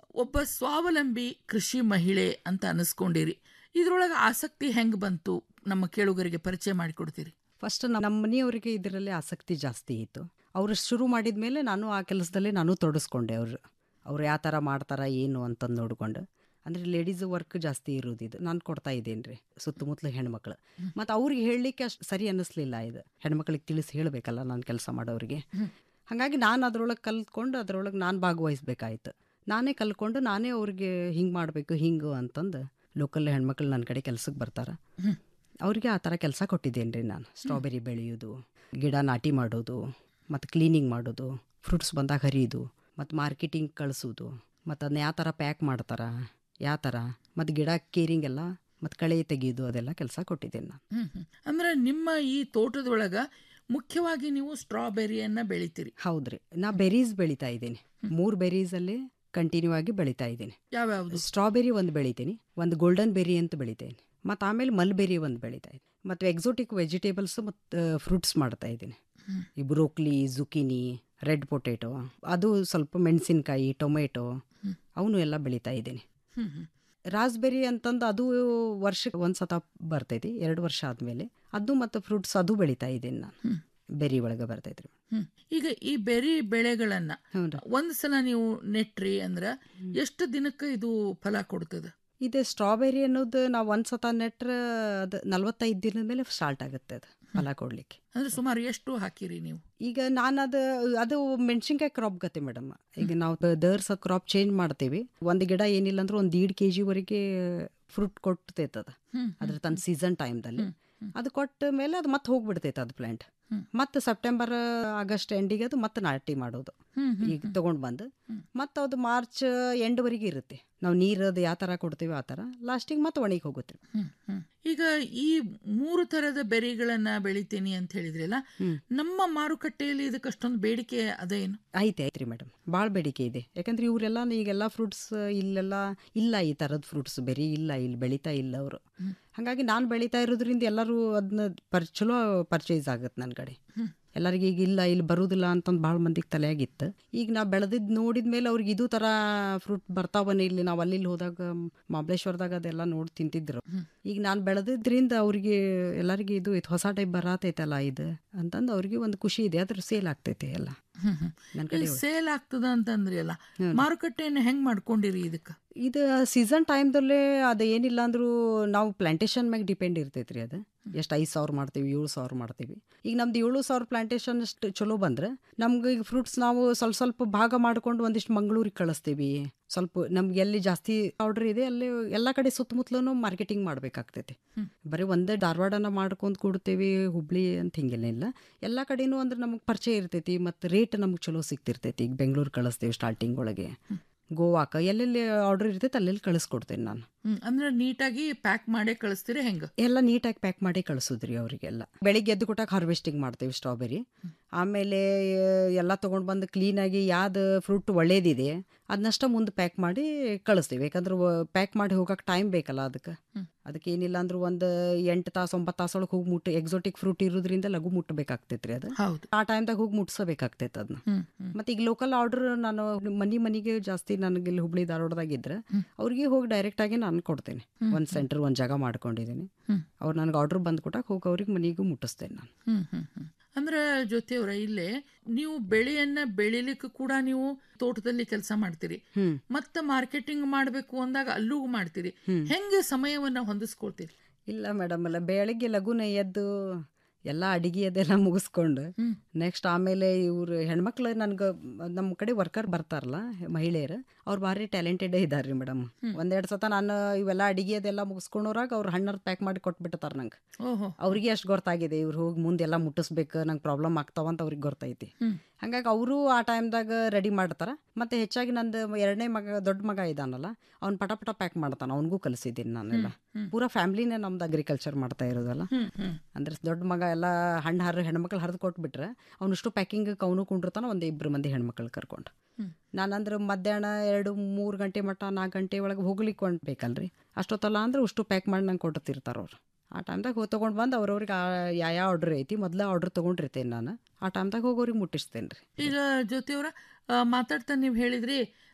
ಒಬ್ಬ ಸ್ವಾವಲಂಬಿ ಕೃಷಿ ಮಹಿಳೆ ಅಂತ ಅನಿಸ್ಕೊಂಡಿರಿ ಇದ್ರೊಳಗೆ ಆಸಕ್ತಿ ಹೆಂಗ್ ಬಂತು ನಮ್ಮ ಕೇಳುಗರಿಗೆ ಪರಿಚಯ ಮಾಡಿಕೊಡ್ತೀರಿ ಫಸ್ಟ್ ನಮ್ಮ ಮನೆಯವರಿಗೆ ಇದರಲ್ಲಿ ಆಸಕ್ತಿ ಜಾಸ್ತಿ ಇತ್ತು ಅವರು ಶುರು ಮಾಡಿದ ಮೇಲೆ ನಾನು ಆ ಕೆಲಸದಲ್ಲಿ ನಾನು ತೊಡಸ್ಕೊಂಡೆ ಅವರು ಅವ್ರು ಯಾವ ಥರ ಮಾಡ್ತಾರ ಏನು ಅಂತಂದು ನೋಡ್ಕೊಂಡು ಅಂದರೆ ಲೇಡೀಸ್ ವರ್ಕ್ ಜಾಸ್ತಿ ಇರೋದು ಇದು ನಾನು ಕೊಡ್ತಾ ಇದ್ದೇನೆ ರೀ ಸುತ್ತಮುತ್ತಲು ಹೆಣ್ಮಕ್ಳು ಮತ್ತು ಅವ್ರಿಗೆ ಹೇಳಲಿಕ್ಕೆ ಅಷ್ಟು ಸರಿ ಅನ್ನಿಸ್ಲಿಲ್ಲ ಇದು ಹೆಣ್ಮಕ್ಳಿಗೆ ತಿಳಿಸಿ ಹೇಳಬೇಕಲ್ಲ ನಾನು ಕೆಲಸ ಮಾಡೋರಿಗೆ ಹಾಗಾಗಿ ನಾನು ಅದರೊಳಗೆ ಕಲ್ತ್ಕೊಂಡು ಅದರೊಳಗೆ ನಾನು ಭಾಗವಹಿಸ್ಬೇಕಾಯ್ತು ನಾನೇ ಕಲ್ತ್ಕೊಂಡು ನಾನೇ ಅವ್ರಿಗೆ ಹಿಂಗೆ ಮಾಡಬೇಕು ಹಿಂಗೆ ಅಂತಂದು ಲೋಕಲ್ ಹೆಣ್ಮಕ್ಳು ನನ್ನ ಕಡೆ ಕೆಲ್ಸಕ್ಕೆ ಬರ್ತಾರೆ ಅವ್ರಿಗೆ ಆ ಥರ ಕೆಲಸ ಕೊಟ್ಟಿದ್ದೇನೆ ರೀ ನಾನು ಸ್ಟ್ರಾಬೆರಿ ಬೆಳೆಯೋದು ಗಿಡ ನಾಟಿ ಮಾಡೋದು ಮತ್ತು ಕ್ಲೀನಿಂಗ್ ಮಾಡೋದು ಫ್ರೂಟ್ಸ್ ಬಂದಾಗ ಹರಿಯೋದು ಮತ್ತು ಮಾರ್ಕೆಟಿಂಗ್ ಕಳಿಸೋದು ಮತ್ತು ಅದನ್ನ ಯಾವ ಥರ ಪ್ಯಾಕ್ ಮಾಡ್ತಾರೆ ಯಾವ ಥರ ಮತ್ತು ಗಿಡ ಕೇರಿಂಗ್ ಎಲ್ಲ ಮತ್ತು ಕಳೆ ತೆಗೆಯೋದು ಅದೆಲ್ಲ ಕೆಲಸ ಕೊಟ್ಟಿದ್ದೇನೆ ನಾನು ಹ್ಮ್ ಹ್ಮ್. ಅಂದ್ರೆ ನಿಮ್ಮ ಈ ತೋಟದೊಳಗ ಮುಖ್ಯವಾಗಿ ನೀವು ಸ್ಟ್ರಾಬೆರಿಯನ್ನ ಬೆಳಿತೀರಿ ಹೌದ್ರಿ ನಾ ಬೆರೀಸ್ ಬೆಳಿತಾ ಇದ್ದೀನಿ ಮೂರು ಬೆರೀಸಲ್ಲಿ ಕಂಟಿನ್ಯೂ ಆಗಿ ಬೆಳಿತಾ ಇದ್ದೀನಿ ಯಾವ್ಯಾವ್ದು ಸ್ಟ್ರಾಬೆರಿ ಒಂದು ಬೆಳಿತೀನಿ ಒಂದು ಗೋಲ್ಡನ್ ಬೆರಿ ಅಂತ ಬೆಳಿತೇನೆ ಮತ್ತು ಆಮೇಲೆ ಮಲ್ಬೆರಿ ಒಂದು ಬೆಳಿತಾ ಇದ್ದೀನಿ ಮತ್ತು ಎಕ್ಸೋಟಿಕ್ ವೆಜಿಟೇಬಲ್ಸ್ ಮತ್ತು ಫ್ರೂಟ್ಸ್ ಮಾಡ್ತಾ ಇದ್ದೀನಿ ಹ್ಮ್. ಈ ಬ್ರೋಕ್ಲಿ ಜುಕಿನಿ ರೆಡ್ ಪೊಟೇಟೊ ಅದು ಸ್ವಲ್ಪ ಮೆಣಸಿನ್ಕಾಯಿ ಟೊಮೆಟೊ ಅವನು ಎಲ್ಲ ಬೆಳಿತಾ ಇದ್ದೀನಿ ಹ್ಮ್ ಹ್ಮ್. ರಾಸ್ಬೆರಿ ಅಂತಂದು ಅದು ವರ್ಷಕ್ಕೆ ಒಂದು ಸತ ಬರ್ತೈತಿ ಎರಡು ವರ್ಷ ಆದಮೇಲೆ ಅದು ಮತ್ತು ಫ್ರೂಟ್ಸ್ ಅದು ಬೆಳಿತಾ ಇದ್ದೀನಿ ನಾನು ಬೆರಿ ಒಳಗೆ ಬರ್ತೈತ್ರಿ ಹ್ಮ್. ಈಗ ಈ ಬೆರಿ ಬೆಳೆಗಳನ್ನ ಒಂದ್ ಸಲ ನೀವು ನೆಟ್ರಿ ಅಂದ್ರ ಎಷ್ಟು ದಿನಕ್ಕೆ ಇದು ಫಲ ಕೊಡ್ತದೆ ಇದು ಸ್ಟ್ರಾಬೆರಿ ಅನ್ನೋದು ನಾವು ಒಂದು ಸತ ನೆಟ್ರೆ ಅದು ನಲ್ವತ್ತೈದು ದಿನದ ಮೇಲೆ ಸ್ಟಾರ್ಟ್ ಆಗುತ್ತೆ ಅದು ಫಲ ಕೊಡಲಿಕ್ಕೆ ಅಂದ್ರೆ ಸುಮಾರು ಎಷ್ಟು ಹಾಕಿರಿ ನೀವು ಈಗ ನಾನು ಅದು ಅದು ಮೆಣಸಿನ್ಕಾಯಿ ಕ್ರಾಪ್ ಗತೆ ಮೇಡಮ್ ಈಗ ನಾವು ದರ್ಸ ಕ್ರಾಪ್ ಚೇಂಜ್ ಮಾಡ್ತೀವಿ ಒಂದು ಗಿಡ ಏನಿಲ್ಲ ಅಂದ್ರೆ ಒಂದು ದೀಡ್ ಕೆ ಜಿವರೆಗೆ ಫ್ರೂಟ್ ಕೊಡ್ತೈತದ ಹ್ಮ್, ಅದ್ರ ತನ್ನ ಸೀಸನ್ ಟೈಮ್ದಲ್ಲಿ ಅದು ಕೊಟ್ಟ ಮೇಲೆ ಅದು ಮತ್ತೆ ಹೋಗ್ಬಿಡ್ತೈತೆ ಅದು ಪ್ಲಾಂಟ್ ಮತ್ತೆ ಸೆಪ್ಟೆಂಬರ್ ಆಗಸ್ಟ್ ಎಂಡಿಗೆ ಅದು ಮತ್ತೆ ನಾಟಿ ಮಾಡೋದು ಹ್ಮ್, ಹ್ಮ್, ಈಗ ತಗೊಂಡು ಬಂದು ಮತ್ತೆ ಅದು ಮಾರ್ಚ್ ಎಂಡ್ವರೆಗೆ ಇರುತ್ತೆ ನಾವು ನೀರು ಅದು ಯಾವ ಥರ ಕೊಡ್ತೀವಿ ಆ ಥರ ಲಾಸ್ಟಿಗೆ ಮತ್ತೆ ಒಣಗಿ ಹೋಗುತ್ತೆ ಹ್ಮ್, ಹ್ಮ್. ಈಗ ಈ ಮೂರು ತರದ ಬೆರಿಗಳನ್ನ ಬೆಳಿತೀನಿ ಅಂತ ಹೇಳಿದ್ರಲ್ಲ ನಮ್ಮ ಮಾರುಕಟ್ಟೆಯಲ್ಲಿ ಇದಕ್ಕೆ ಅಷ್ಟೊಂದು ಬೇಡಿಕೆ ಅದೇನು ಐತೆ ಐತ್ರಿ ಮೇಡಮ್ ಭಾಳ ಬೇಡಿಕೆ ಇದೆ ಯಾಕಂದ್ರೆ ಇವರೆಲ್ಲ ಈಗೆಲ್ಲ ಫ್ರೂಟ್ಸ್ ಇಲ್ಲೆಲ್ಲ ಇಲ್ಲ ಈ ಥರದ ಫ್ರೂಟ್ಸ್ ಬೆರಿ ಇಲ್ಲ ಇಲ್ಲಿ ಬೆಳೀತಾ ಇಲ್ಲ ಅವರು ಹಾಗಾಗಿ ನಾನು ಬೆಳೀತಾ ಇರೋದ್ರಿಂದ ಎಲ್ಲರೂ ಅದನ್ನ ಪರ್ ಚಲೋ ಪರ್ಚೇಸ್ ಆಗುತ್ತೆ ನನ್ನ ಕಡೆ ಎಲ್ಲರಿಗೆ ಈಗ ಇಲ್ಲ ಇಲ್ಲಿ ಬರುವುದಿಲ್ಲ ಅಂತಂದು ಭಾಳ ಮಂದಿಗೆ ತಲೆಯಾಗಿತ್ತು ಈಗ ನಾವು ಬೆಳೆದಿದ್ದು ನೋಡಿದ ಮೇಲೆ ಅವ್ರಿಗೆ ಇದು ಥರ ಫ್ರೂಟ್ ಬರ್ತಾವನೇ ಇಲ್ಲಿ ನಾವು ಅಲ್ಲಿ ಇಲ್ಲಿ ಹೋದಾಗ ಮಹಾಬಲೇಶ್ವರದಾಗ ಅದೆಲ್ಲ ನೋಡಿ ತಿಂತಿದ್ರು ಈಗ ನಾನು ಬೆಳೆದಿದ್ರಿಂದ ಅವ್ರಿಗೆ ಎಲ್ಲರಿಗೆ ಇದು ಇದು ಹೊಸ ಟೈಪ್ ಬರತೈತಲ್ಲ ಇದು ಅಂತಂದು ಅವ್ರಿಗೆ ಒಂದು ಖುಷಿ ಇದೆ ಅದ್ರ ಸೇಲ್ ಆಗ್ತೈತೆ ಎಲ್ಲ ನನ್ನ ಕಡೆ ಸೇಲ್ ಆಗ್ತದ ಅಂತಂದ್ರಿ ಅಲ್ಲ ಮಾರುಕಟ್ಟೆಯನ್ನು ಹೆಂಗ್ ಮಾಡ್ಕೊಂಡಿರಿ ಇದಕ್ಕೆ ಇದು ಸೀಸನ್ ಟೈಮ್ದಲ್ಲೇ ಅದು ಏನಿಲ್ಲ ಅಂದ್ರೂ ನಾವು ಪ್ಲಾಂಟೇಶನ್ ಮ್ಯಾಗ ಡಿಪೆಂಡ್ ಇರ್ತೈತೆ ರೀ ಅದು ಎಷ್ಟು ಐದು ಸಾವಿರ ಮಾಡ್ತೀವಿ ಏಳು ಸಾವಿರ ಮಾಡ್ತೀವಿ ಈಗ ನಮ್ದು ಏಳು ಸಾವಿರ ಪ್ಲಾಂಟೇಶನ್ ಅಷ್ಟು ಚಲೋ ಬಂದ್ರೆ ನಮ್ಗೆ ಈಗ ಫ್ರೂಟ್ಸ್ ನಾವು ಸ್ವಲ್ಪ ಸ್ವಲ್ಪ ಭಾಗ ಮಾಡ್ಕೊಂಡು ಒಂದಿಷ್ಟು ಮಂಗಳೂರಿಗೆ ಕಳಿಸ್ತೀವಿ ಸ್ವಲ್ಪ ನಮ್ಗೆ ಎಲ್ಲಿ ಜಾಸ್ತಿ ಆರ್ಡರ್ ಇದೆ ಅಲ್ಲಿ ಎಲ್ಲ ಕಡೆ ಸುತ್ತಮುತ್ತಲೂ ಮಾರ್ಕೆಟಿಂಗ್ ಮಾಡ್ಬೇಕಾಗ್ತೈತಿ ಬರೀ ಒಂದೇ ಧಾರವಾಡನ ಮಾಡ್ಕೊಂಡು ಕೊಡ್ತೇವಿ ಹುಬ್ಳಿ ಅಂತ ಹಿಂಗೆಲ್ಲ ಎಲ್ಲ ಕಡೆನೂ ಅಂದ್ರೆ ನಮಗೆ ಪರಿಚಯ ಇರ್ತೈತಿ ಮತ್ತು ರೇಟ್ ನಮ್ಗೆ ಚಲೋ ಸಿಗ್ತಿರ್ತೈತಿ ಈಗ ಬೆಂಗಳೂರು ಕಳಿಸ್ತೇವೆ ಸ್ಟಾರ್ಟಿಂಗ್ ಒಳಗೆ ಗೋವಾಕ ಎಲ್ಲೆಲ್ಲಿ ಆರ್ಡರ್ ಇರ್ತೈತೆ ಅಲ್ಲೆಲ್ಲಿ ಕಳಿಸ್ಕೊಡ್ತೇನೆ ನಾನು ಹ್ಮ್, ಅಂದ್ರೆ ನೀಟಾಗಿ ಪ್ಯಾಕ್ ಮಾಡೇ ಕಳಿಸ್ತೀರಿ ಹೆಂಗ ಎಲ್ಲ ನೀಟಾಗಿ ಪ್ಯಾಕ್ ಮಾಡಿ ಕಳಿಸೋದ್ರಿ ಅವರಿಗೆಲ್ಲ ಬೆಳಿಗ್ಗೆ ಎದ್ದು ಕೊಟ್ಟಾಗ ಹಾರ್ವೆಸ್ಟಿಂಗ್ ಮಾಡ್ತೀವಿ ಸ್ಟ್ರಾಬೆರಿ ಆಮೇಲೆ ಎಲ್ಲ ತೊಗೊಂಡು ಬಂದು ಕ್ಲೀನಾಗಿ ಯಾವ್ದು ಫ್ರೂಟ್ ಒಳ್ಳೇದಿದೆ ಅದನ್ನಷ್ಟ ಮುಂದೆ ಪ್ಯಾಕ್ ಮಾಡಿ ಕಳಿಸ್ತೀವಿ ಯಾಕಂದ್ರೆ ಪ್ಯಾಕ್ ಮಾಡಿ ಹೋಗಕ್ಕೆ ಟೈಮ್ ಬೇಕಲ್ಲ ಅದಕ್ಕೆ ಅದಕ್ಕೆ ಏನಿಲ್ಲ ಅಂದ್ರೆ ಒಂದು ಎಂಟು ತಾಸು ಒಂಬತ್ತು ತಾಸೊಳಗೆ ಹೋಗಿ ಮುಟ್ಟ ಎಕ್ಸೋಟಿಕ್ ಫ್ರೂಟ್ ಇರೋದ್ರಿಂದ ಲಘು ಮುಟ್ಟಬೇಕಾಗ್ತೈತ್ರಿ ಅದು ಹೌದು ಆ ಟೈಮ್ದಾಗ ಹೋಗಿ ಮುಟ್ಸಬೇಕಾಗ್ತೈತೆ ಅದನ್ನ ಹ್ಮ್, ಹ್ಮ್. ಮತ್ತೆ ಈಗ ಲೋಕಲ್ ಆರ್ಡರ್ ನಾನು ಮನಿ ಮನಿಗೆ ಜಾಸ್ತಿ ನನಗೆ ಇಲ್ಲಿ ಹುಬ್ಳಿ ಧಾರವಾಡದಾಗ ಇದ್ರೆ ಅವ್ರಿಗೆ ಹೋಗಿ ಡೈರೆಕ್ಟ್ ಆಗಿ ನಾನು ಕೊಡ್ತೇನೆ ಹ್ಮ್, ಒಂದು ಸೆಂಟರ್ ಒಂದು ಜಾಗ ಮಾಡ್ಕೊಂಡಿದ್ದೀನಿ ಹ್ಮ್. ಅವ್ರು ನನಗೆ ಆರ್ಡರ್ ಬಂದು ಕೊಟ್ಟಾಗ ಹೋಗಿ ಅವ್ರಿಗೆ ಮನೆಗೂ ಮುಟ್ಟಿಸ್ತೇನೆ ನಾನು ಹ್ಮ್ ಹ್ಮ್ ಹ್ಮ್ ಅಂದ್ರೆ ಜೊತೆಯವರ ಇಲ್ಲೇ ನೀವು ಬೆಳೆಯನ್ನ ಬೆಳಿಲಿಕ್ಕೆ ಕೂಡ ನೀವು ತೋಟದಲ್ಲಿ ಕೆಲಸ ಮಾಡ್ತೀರಿ ಹ್ಮ್. ಮತ್ತೆ ಮಾರ್ಕೆಟಿಂಗ್ ಮಾಡ್ಬೇಕು ಅಂದಾಗ ಅಲ್ಲೂ ಮಾಡ್ತೀರಿ ಹ್ಮ್. ಹೆಂಗೆ ಸಮಯವನ್ನ ಹೊಂದಿಸ್ಕೊಳ್ತೀರಿ ಇಲ್ಲ ಮೇಡಮ್ ಅಲ್ಲ ಬೆಳಗ್ಗೆ ಲಘುನ ಎದ್ದು ಎಲ್ಲ ಅಡಿಗೆ ಅದೆಲ್ಲ ಮುಗಿಸ್ಕೊಂಡು ನೆಕ್ಸ್ಟ್ ಆಮೇಲೆ ಇವ್ರು ಹೆಣ್ಮಕ್ಳು ನನ್ಗೆ ನಮ್ಮ ಕಡೆ ವರ್ಕರ್ ಬರ್ತಾರಲ್ಲ ಮಹಿಳೆಯರು ಅವ್ರು ಭಾರಿ ಟ್ಯಾಲೆಂಟೆಡ್ ಇದ್ದಾರೆ ರೀ ಮೇಡಮ್ ಒಂದೆರಡು ಸತ ನಾನು ಇವೆಲ್ಲ ಅಡಿಗೆ ಅದೆಲ್ಲ ಮುಗಿಸ್ಕೊಂಡೋರಾಗ ಅವ್ರು ಹಣ್ಣರ್ ಪ್ಯಾಕ್ ಮಾಡಿ ಕೊಟ್ಬಿಡ್ತಾರೆ ನಂಗೆ ಓಹೋ ಅವ್ರಿಗೆ ಅಷ್ಟು ಗೊತ್ತಾಗಿದೆ ಇವ್ರು ಹೋಗಿ ಮುಂದೆಲ್ಲ ಮುಟ್ಟಿಸ್ಬೇಕು ನಂಗೆ ಪ್ರಾಬ್ಲಮ್ ಆಗ್ತಾವಂತ ಅವ್ರಿಗೆ ಗೊತ್ತೈತಿ ಹ್ಮ್. ಹಂಗಾಗಿ ಅವರು ಆ ಟೈಮ್ದಾಗ ರೆಡಿ ಮಾಡ್ತಾರ ಮತ್ತೆ ಹೆಚ್ಚಾಗಿ ನಂದು ಎರಡನೇ ಮಗ ದೊಡ್ಡ ಮಗ ಇದಾನಲ್ಲ ಅವ್ನು ಪಟ ಪಟ ಪ್ಯಾಕ್ ಮಾಡ್ತಾನೆ ಅವನಿಗೂ ಕಲಿಸಿದ್ದೀನಿ ನಾನೆಲ್ಲ ಪೂರಾ ಫ್ಯಾಮಿಲಿನೇ ನಮ್ದು ಅಗ್ರಿಕಲ್ಚರ್ ಮಾಡ್ತಾ ಇರೋದಲ್ಲ ಹ್ಮ್, ಹ್ಮ್. ಅಂದ್ರೆ ದೊಡ್ಡ ಮಗ ಎಲ್ಲ ಹಣ್ಣು ಹರ ಹೆಣ್ಮಕ್ಳು ಹರಿದು ಕೊಟ್ಬಿಟ್ರೆ ಅವನಷ್ಟು ಪ್ಯಾಕಿಂಗ್ ಅವನು ಕುಂಡಿರ್ತಾನ ಒಂದು ಇಬ್ಬರು ಮಂದಿ ಹೆಣ್ಮಕ್ಳು ಕರ್ಕೊಂಡು ಹ್ಮ್. ನಾನಂದ್ರೆ ಮಧ್ಯಾಹ್ನ ಎರಡು ಮೂರು ಗಂಟೆ ಮಟ್ಟ ನಾಲ್ಕು ಗಂಟೆ ಒಳಗೆ ಹೋಗ್ಲಿಕ್ಕೆ ಒಂದು ಬೇಕಲ್ರಿ ಅಷ್ಟೊತ್ತಲ್ಲ ಅಂದ್ರೆ ಅಷ್ಟು ಪ್ಯಾಕ್ ಮಾಡಿ ನಂಗೆ ಕೊಟ್ಟಿರ್ತಾರೆ ಅವ್ರು ಆ ಟೈಮ್ದಾಗ ಹೋಗಿ ತೊಗೊಂಡು ಬಂದು ಅವ್ರವ್ರಿಗೆ ಯಾವ ಯಾವ ಆರ್ಡ್ರ್ ಐತಿ ಮೊದಲೇ ಆರ್ಡ್ರ್ ತೊಗೊಂಡಿರ್ತೇನೆ ನಾನು ಆ ಟೈಮ್ದಾಗ ಹೋಗಿ ಅವ್ರಿಗೆ ಮುಟ್ಟಿಸ್ತೇನೆ ರೀ ಈಗ ಜೊತೆಯವರ ಮಾತಾಡ್ತಾ ನೀವು ಹೇಳಿದ್ರಿ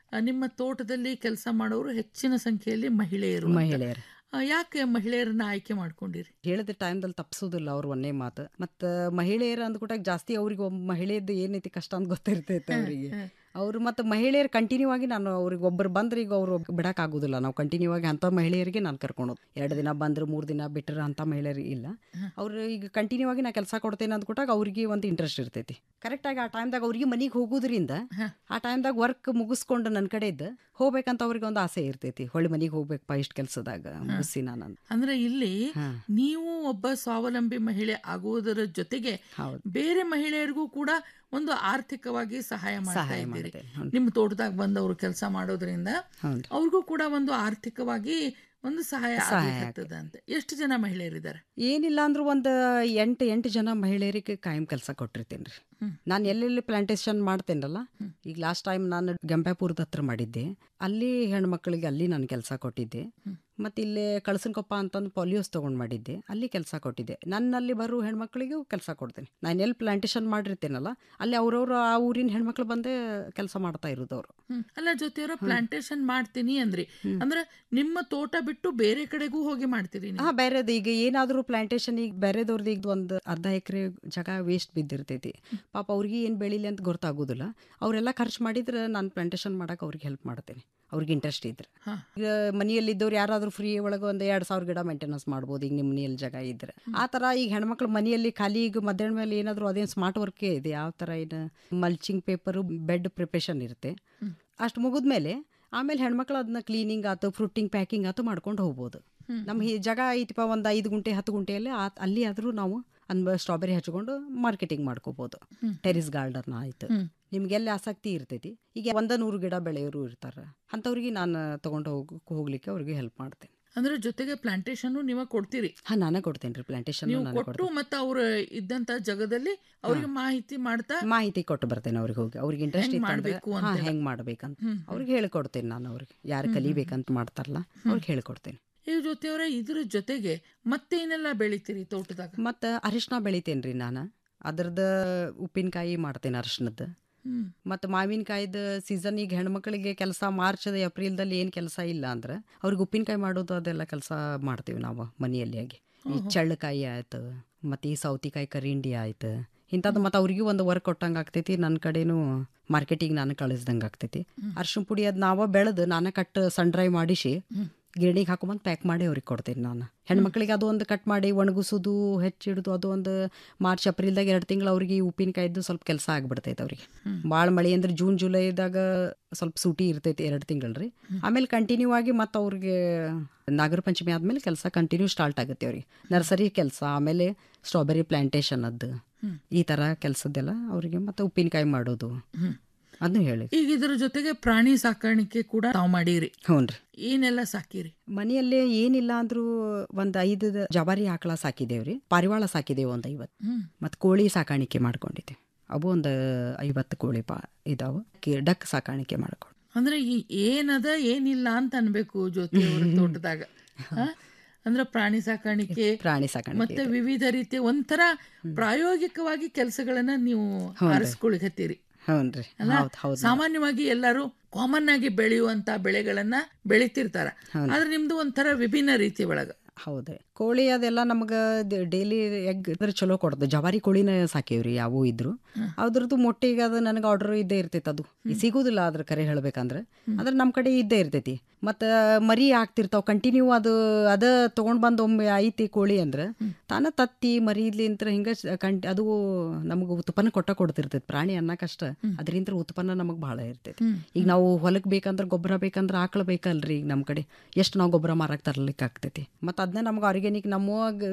ಆ, ನಿಮ್ಮ ತೋಟದಲ್ಲಿ ಕೆಲಸ ಮಾಡೋರು ಹೆಚ್ಚಿನ ಸಂಖ್ಯೆಯಲ್ಲಿ ಮಹಿಳೆಯರು ಅಂತ. ಮಹಿಳೆಯರು. ಆ, ಯಾಕೆ ಮಹಿಳೆಯರನ್ನ ಆಯ್ಕೆ ಮಾಡ್ಕೊಂಡಿರಿ ಹೇಳಿದ ಟೈಮ್ದಲ್ಲಿ ತಪ್ಸೋದಿಲ್ಲ ಅವ್ರು ಒಂದೇ ಮಾತು ಮತ್ತು ಮಹಿಳೆಯರು ಅಂದ್ಕೊಟ್ಟಾಗ ಜಾಸ್ತಿ ಅವ್ರಿಗೆ ಒಬ್ಬ ಮಹಿಳೆಯದ್ದು ಏನೈತಿ ಕಷ್ಟ ಅಂತ ಗೊತ್ತಿರ್ತೈತೆ ಅವರಿಗೆ ಅವರು ಮತ್ತು ಮಹಿಳೆಯರು ಕಂಟಿನ್ಯೂ ಆಗಿ ನಾನು ಅವ್ರಿಗೆ ಒಬ್ಬರು ಬಂದ್ರೆ ಈಗ ಅವರು ಬಿಡೋಕ್ಕಾಗೋದಿಲ್ಲ ನಾವು ಕಂಟಿನ್ಯೂ ಆಗಿ ಅಂಥ ಮಹಿಳೆಯರಿಗೆ ನಾನು ಕರ್ಕೊಂಡು ಎರಡು ದಿನ ಬಂದ್ರೆ ಮೂರು ದಿನ ಬಿಟ್ಟರೆ ಅಂಥ ಮಹಿಳೆಯರಿಗೆ ಇಲ್ಲ ಅವ್ರು ಈಗ ಕಂಟಿನ್ಯೂ ಆಗಿ ನಾ ಕೆಲಸ ಕೊಡ್ತೇನೆ ಅಂದ್ಕೊಟ್ಟಾಗ ಅವ್ರಿಗೆ ಒಂದು ಇಂಟ್ರೆಸ್ಟ್ ಇರ್ತೈತಿ ಕರೆಕ್ಟಾಗಿ ಆ ಟೈಮ್ದಾಗ ಅವ್ರಿಗೆ ಮನೆಗೆ ಹೋಗೋದ್ರಿಂದ ಆ ಟೈಮ್ದಾಗ ವರ್ಕ್ ಮುಗಿಸ್ಕೊಂಡು ನನ್ನ ಕಡೆ ಇದ್ದು ಹೋಗ್ಬೇಕಂತ ಅವ್ರಿಗೆ ಒಂದು ಆಸೆ ಇರ್ತೈತಿ ಹೊಳ್ಳಿ ಮನೆಗೆ ಹೋಗ್ಬೇಕಪ್ಪ ಇಷ್ಟು ಕೆಲಸದಾಗ ಮುಗಿಸಿ ನಾನು ಅಂದ್ರೆ ಇಲ್ಲಿ ನೀವು ಒಬ್ಬ ಸ್ವಾವಲಂಬಿ ಮಹಿಳೆ ಆಗುವುದರ ಜೊತೆಗೆ ಬೇರೆ ಮಹಿಳೆಯರಿಗೂ ಕೂಡ ಒಂದು ಆರ್ಥಿಕವಾಗಿ ಸಹಾಯ ಮಾಡ್ತಾ ಸಹಾಯ ಇದ್ದೀರಿ ಮಾಡ್ತೇನೆ, ಹೌದು. ನಿಮ್ಮ ತೋಟದಾಗ ಬಂದವರು ಕೆಲಸ ಮಾಡೋದ್ರಿಂದ ಹೌದು. ಅವ್ರಿಗೂ ಕೂಡ ಒಂದು ಆರ್ಥಿಕವಾಗಿ ಒಂದು ಸಹಾಯ ಸಹಾಯ ಆಗ್ತದ ಅಂತ ಎಷ್ಟು ಜನ ಮಹಿಳೆಯರಿದ್ದಾರೆ ಏನಿಲ್ಲ ಅಂದ್ರೂ ಒಂದು ಎಂಟು ಎಂಟು ಜನ ಮಹಿಳೆಯರಿಗೆ ಕಾಯಂ ಕೆಲಸ ಕೊಟ್ಟಿರ್ತೀನಿ ರೀ ನಾನು ಎಲ್ಲೆಲ್ಲಿ ಪ್ಲಾಂಟೇಶನ್ ಮಾಡ್ತೇನಲ್ಲ ಈಗ ಲಾಸ್ಟ್ ಟೈಮ್ ನಾನು ಗಂಪಾಪುರದ ಹತ್ರ ಮಾಡಿದ್ದೆ ಅಲ್ಲಿ ಹೆಣ್ಮಕ್ಳಿಗೆ ಅಲ್ಲಿ ನಾನು ಕೆಲಸ ಕೊಟ್ಟಿದ್ದೆ ಮತ್ತು ಇಲ್ಲೇ ಕಳಸನಕೊಪ್ಪ ಅಂತಂದು ಪಾಲಿಯೋಸ್ ತೊಗೊಂಡು ಮಾಡಿದ್ದೆ ಅಲ್ಲಿ ಕೆಲಸ ಕೊಟ್ಟಿದ್ದೆ ನನ್ನಲ್ಲಿ ಬರೋ ಹೆಣ್ಮಕ್ಳಿಗೂ ಕೆಲಸ ಕೊಡ್ತೇನೆ ನಾನು ಎಲ್ಲಿ ಪ್ಲಾಂಟೇಶನ್ ಮಾಡಿರ್ತೇನಲ್ಲ ಅಲ್ಲಿ ಅವ್ರವ್ರು ಆ ಊರಿನ ಹೆಣ್ಮಕ್ಳು ಬಂದೇ ಕೆಲಸ ಮಾಡ್ತಾ ಇರೋದು ಅವರು ಹ್ಮ್. ಅಲ್ಲ ಜೊತೆಯವರ ಪ್ಲಾಂಟೇಶನ್ ಮಾಡ್ತೀನಿ ಅಂದ್ರಿ ಅಂದ್ರೆ ನಿಮ್ಮ ತೋಟ ಬಿಟ್ಟು ಬೇರೆ ಕಡೆಗೂ ಹೋಗಿ ಮಾಡ್ತೀರಿ ನೀವು? ಹಾ ಬೇರೆದು ಈಗ ಏನಾದರೂ ಪ್ಲಾಂಟೇಶನ್ ಈಗ ಬೇರೆದವ್ರದ್ದು ಈಗ ಒಂದು ಅರ್ಧ ಎಕರೆ ಜಾಗ ವೇಸ್ಟ್ ಬಿದ್ದಿರ್ತೈತಿ ಪಾಪ ಅವ್ರಿಗೆ ಏನು ಬೆಳಿಲಿ ಅಂತ ಗೊತ್ತಾಗೋದಿಲ್ಲ ಅವರೆಲ್ಲ ಖರ್ಚು ಮಾಡಿದ್ರೆ ನಾನು ಪ್ಲಾಂಟೇಶನ್ ಮಾಡಕ್ಕೆ ಅವ್ರಿಗೆ ಹೆಲ್ಪ್ ಮಾಡ್ತೇನೆ ಅವ್ರಿಗೆ ಇಂಟ್ರೆಸ್ಟ್ ಇದ್ರೆ ಹಾ. ಈಗ ಮನೆಯಲ್ಲಿದ್ದವ್ರು ಯಾರಾದರೂ ಫ್ರೀ ಒಳಗೆ ಒಂದು ಎರಡು ಸಾವಿರ ಗಿಡ ಮೇಂಟೆನೆನ್ಸ್ ಮಾಡ್ಬೋದು ಈಗ ನಿಮ್ಮ ಮನೆಯಲ್ಲಿ ಜಾಗ ಇದ್ರೆ ಆ ಥರ ಈಗ ಹೆಣ್ಮಕ್ಳು ಮನೆಯಲ್ಲಿ ಖಾಲಿ ಈಗ ಮಧ್ಯಾಹ್ನ ಮೇಲೆ ಏನಾದರೂ ಅದೇನು ಸ್ಮಾರ್ಟ್ ವರ್ಕೇ ಇದೆ ಯಾವ ಥರ ಏನು ಮಲ್ಚಿಂಗ್ ಪೇಪರು ಬೆಡ್ ಪ್ರಿಪ್ರೇಷನ್ ಇರುತ್ತೆ ಅಷ್ಟು ಮುಗಿದ್ಮೇಲೆ ಆಮೇಲೆ ಹೆಣ್ಮಕ್ಳು ಅದನ್ನ ಕ್ಲೀನಿಂಗ್ ಆಯ್ತು ಫ್ರೂಟಿಂಗ್ ಪ್ಯಾಕಿಂಗ್ ಆಯ್ತು ಮಾಡ್ಕೊಂಡು ಹೋಗ್ಬೋದು ನಮ್ಮ ಈ ಜಾಗ ಐತಿಪ್ಪ ಒಂದು ಐದು ಗುಂಟೆ ಹತ್ತು ಗುಂಟೆಯಲ್ಲಿ ಆ ಅಲ್ಲಿ ಆದರೂ ನಾವು ಅನ್ಬ ಸ್ಟ್ರಾಬೆರಿ ಹಚ್ಕೊಂಡು ಮಾರ್ಕೆಟಿಂಗ್ ಮಾಡ್ಕೋಬೋದು ಟೆರಿಸ್ ಗಾರ್ಡನ್ ಆಯ್ತು ನಿಮ್ಗೆಲ್ಲಿ ಆಸಕ್ತಿ ಇರ್ತೈತಿ ಈಗ ಒಂದ ನೂರು ಗಿಡ ಬೆಳೆಯೋರು ಇರ್ತಾರೆ ಅಂಥವ್ರಿಗೆ ನಾನು ತಗೊಂಡು ಹೋಗ್ ಹೋಗ್ಲಿಕ್ಕೆ ಅವ್ರಿಗೆ ಹೆಲ್ಪ್ ಮಾಡ್ತೇನೆ ಅಂದ್ರೆ ಜೊತೆಗೆ ಪ್ಲಾಂಟೇಶನ್ ನೀವ ಕೊಡ್ತೀರಿ ಹಾಂ ನಾನೇ ಕೊಡ್ತೇನೆ ರೀ ಪ್ಲಾಂಟೇಶನ್ ನೀವು ನಾನು ಕೊಟ್ಟು ಮತ್ತೆ ಅವ್ರ ಇದ್ದಂತ ಜಾಗದಲ್ಲಿ ಅವ್ರಿಗೆ ಮಾಹಿತಿ ಮಾಡ್ತಾ ಮಾಹಿತಿ ಕೊಟ್ಟು ಬರ್ತೇನೆ ಅವ್ರಿಗೆ ಹೋಗಿ ಅವ್ರಿಗೆ ಇಂಟ್ರೆಸ್ಟ್ ಹೆಂಗ್ ಇತ್ತು ಮಾಡ್ಬೇಕು ಹಾಂ ಅಂತೆಲ್ಲ. ಹೆಂಗೆ ಮಾಡ್ಬೇಕಂತ ಹ್ಮ್. ಅವ್ರಿಗೆ ಹೇಳ್ಕೊಡ್ತೇನೆ ನಾನು ಅವ್ರಿಗೆ ಯಾರು ಹ್ಮ್, ಹ್ಮ್, ಕಲಿಬೇಕಂತ ಮಾಡ್ತಾರಲ್ಲ ಅವ್ರಿಗೆ ಹೇಳ್ಕೊಡ್ತೇನೆ ಈ ಜೊತೆಯವರ ಇದ್ರ ಜೊತೆಗೆ ಮತ್ತೇನೆಲ್ಲ ಬೆಳಿತೀರಿ ತೋಟದಾಗ ಮತ್ತು ಅರಿಶಿನ ಬೆಳಿತೇನೆ ರೀ ನಾನು ಅದ್ರದ್ದು ಉಪ್ಪಿನಕಾಯಿ ಮಾಡ್ತೇನೆ ಅರಿಶಿನದ್ದು ಹ್ಮ್ ಮತ್ತು ಮಾವಿನಕಾಯ್ದು ಸೀಸನ್ ಈಗ ಹೆಣ್ಮಕ್ಳಿಗೆ ಕೆಲಸ ಮಾರ್ಚ್ ಏಪ್ರಿಲ್ದಲ್ಲಿ ಏನು ಕೆಲಸ ಇಲ್ಲ ಅಂದ್ರೆ ಅವ್ರಿಗೆ ಉಪ್ಪಿನಕಾಯಿ ಮಾಡೋದು ಅದೆಲ್ಲ ಕೆಲಸ ಮಾಡ್ತೀವಿ ನಾವು ಮನೆಯಲ್ಲಿ ಆಗಿ ಈ ಓಹೋ. ಚಳ್ಳಕಾಯಿ ಆಯ್ತು ಮತ್ತು ಈ ಸೌತಿಕಾಯಿ ಕರಿಂಡಿ ಆಯ್ತು ಇಂಥದ್ದು ಮತ್ತು ಅವ್ರಿಗೂ ಒಂದು ವರ್ಕ್ ಕೊಟ್ಟಂಗೆ ಆಗ್ತೈತಿ ನನ್ನ ಕಡೆನೂ ಮಾರ್ಕೆಟಿಗೆ ನಾನು ಕಳಿಸ್ದಂಗೆ ಆಗ್ತೈತಿ ಅರ್ಶಿನ ಪುಡಿ ಅದು ನಾವೇ ಬೆಳೆದು ನಾನೇ ಕಟ್ ಸನ್ ಡ್ರೈ ಮಾಡಿಸಿ ಗಿರಣಿಗೆ ಹಾಕೊಂಬಂದು ಪ್ಯಾಕ್ ಮಾಡಿ ಅವ್ರಿಗೆ ಕೊಡ್ತೀನಿ ನಾನು ಹೆಣ್ಮಕ್ಳಿಗೆ ಅದು ಒಂದು ಕಟ್ ಮಾಡಿ ಒಣಗಿಸೋದು ಹೆಚ್ಚಿಡೋದು ಅದು ಒಂದು ಮಾರ್ಚ್ ಏಪ್ರಿಲ್ದಾಗ ಎರಡು ತಿಂಗಳು ಅವ್ರಿಗೆ ಈ ಉಪ್ಪಿನಕಾಯ್ದು ಸ್ವಲ್ಪ ಕೆಲಸ ಆಗ್ಬಿಡ್ತೈತೆ ಅವ್ರಿಗೆ ಭಾಳ ಮಳೆ ಅಂದ್ರೆ ಜೂನ್ ಜುಲೈದಾಗ ಸ್ವಲ್ಪ ಸೂಟಿ ಇರ್ತೈತಿ ಎರಡು ತಿಂಗಳು ರೀ ಆಮೇಲೆ ಕಂಟಿನ್ಯೂ ಆಗಿ ಮತ್ತು ಅವ್ರಿಗೆ ನಾಗರ ಪಂಚಮಿ ಆದಮೇಲೆ ಕೆಲಸ ಕಂಟಿನ್ಯೂ ಸ್ಟಾರ್ಟ್ ಆಗುತ್ತೆ ಅವ್ರಿಗೆ ನರ್ಸರಿ ಕೆಲಸ ಆಮೇಲೆ ಸ್ಟ್ರಾಬೆರಿ ಪ್ಲಾಂಟೇಶನ್ ಅದ್ದು ಹ್ಮ್. ಈ ಥರ ಕೆಲಸದ್ದೆಲ್ಲ ಅವರಿಗೆ ಮತ್ತು ಉಪ್ಪಿನಕಾಯಿ ಮಾಡೋದು ಹ್ಮ್. ಅದನ್ನು ಹೇಳಿ ಈಗ ಇದ್ರ ಜೊತೆಗೆ ಪ್ರಾಣಿ ಸಾಕಾಣಿಕೆ ಕೂಡ ತಾವು ಮಾಡೀರಿ ಹ್ಞೂ ರೀ ಏನೆಲ್ಲ ಸಾಕಿರಿ ಮನೆಯಲ್ಲೇ ಏನಿಲ್ಲ ಅಂದ್ರೂ ಒಂದು ಐದು ಜವಾರಿ ಆಕಳ ಸಾಕಿದೇವ್ರಿ ಪಾರಿವಾಳ ಸಾಕಿದೇವು ಒಂದು ಐವತ್ತು ಹ್ಮ್. ಮತ್ತು ಕೋಳಿ ಸಾಕಾಣಿಕೆ ಮಾಡ್ಕೊಂಡಿದ್ದೆ ಅವು ಒಂದು ಐವತ್ತು ಕೋಳಿ ಪಾ ಇದಾವೆ ಕಿ- ಡಕ್ ಸಾಕಾಣಿಕೆ ಮಾಡ್ಕೊಂಡು ಅಂದ್ರೆ ಈ ಏನದ ಏನಿಲ್ಲ ಅಂತ ಅನ್ಬೇಕು ಜ್ಯೋತಿ ಅವ್ರ ತೋಟದಾಗ ಹ? ಅಂದ್ರೆ ಪ್ರಾಣಿ ಸಾಕಾಣಿಕೆ ಪ್ರಾಣಿ ಸಾಕಾಣಿಕೆ ಮತ್ತೆ ವಿವಿಧ ರೀತಿಯ ಒಂಥರ ಪ್ರಾಯೋಗಿಕವಾಗಿ ಕೆಲಸಗಳನ್ನ ನೀವು ಹೌದ್ರಿ. ಆರಿಸ್ಕೊಳಿಕತ್ತೀರಿ ಹ್ಞೂ ರೀ ಅಲ್ಲ ಹೌದು ಹೌದು ಸಾಮಾನ್ಯವಾಗಿ ಎಲ್ಲರೂ ಕಾಮನ್ ಆಗಿ ಬೆಳೆಯುವಂತ ಬೆಳೆಗಳನ್ನ ಬೆಳಿತಿರ್ತಾರ ಹೌದು. ಆದ್ರೆ ನಿಮ್ದು ಒಂಥರ ವಿಭಿನ್ನ ರೀತಿ ಒಳಗ ಹೌದ್ರಿ ಕೋಳಿ ಅದೆಲ್ಲ ನಮ್ಗೆ ಡೈಲಿ ಎಗ್ ಇದ್ರೆ ಚಲೋ ಕೊಡ್ತದೆ ಜವಾರಿ ಕೋಳಿನ ಸಾಕೇವ್ರಿ ಯಾವೂ ಇದ್ರು ಅದ್ರದ್ದು ಮೊಟ್ಟೆಗೆ ಅದು ನನಗೆ ಆರ್ಡರ್ ಇದ್ದೇ ಇರ್ತೈತೆ ಅದು ಸಿಗೋದಿಲ್ಲ ಅದ್ರ ಕರೆ ಹೇಳ್ಬೇಕಂದ್ರೆ ಆದ್ರೆ ನಮ್ಮ ಕಡೆ ಇದ್ದೇ ಇರ್ತೈತಿ ಮತ್ತು ಮರಿ ಆಗ್ತಿರ್ತಾವ ಕಂಟಿನ್ಯೂ ಅದು ಅದ ತೊಗೊಂಡು ಬಂದು ಒಮ್ಮೆ ಐತಿ ಕೋಳಿ ಅಂದ್ರೆ ತಾನ ತತ್ತಿ ಮರಿಲಿಂತ್ರ ಹಿಂಗೆ ಕಂಟಿ ಅದು ನಮಗೆ ಉತ್ಪನ್ನ ಕೊಟ್ಟ ಕೊಡ್ತಿರ್ತೈತಿ ಪ್ರಾಣಿ ಅನ್ನಕಷ್ಟ ಅದರಿಂದ ಉತ್ಪನ್ನ ನಮಗೆ ಭಾಳ ಇರ್ತೈತಿ ಹ್ಮ್. ಈಗ ನಾವು ಹೊಲಕ್ಕೆ ಬೇಕಂದ್ರೆ ಗೊಬ್ಬರ ಬೇಕಂದ್ರೆ ಆಕಳ ಬೇಕಲ್ರಿ ಈಗ ನಮ್ಮ ಕಡೆ ಎಷ್ಟು ನಾವು ಗೊಬ್ಬರ ಮಾರಕ್ಕೆ ತರ್ಲಿಕ್ಕೆ ಆಗ್ತೈತಿ ಮತ್ತು ಅದನ್ನ ನಮ್ಗೆ ಆರ್ಗ್ಯಾನಿಕ್ ನಮ್ಮ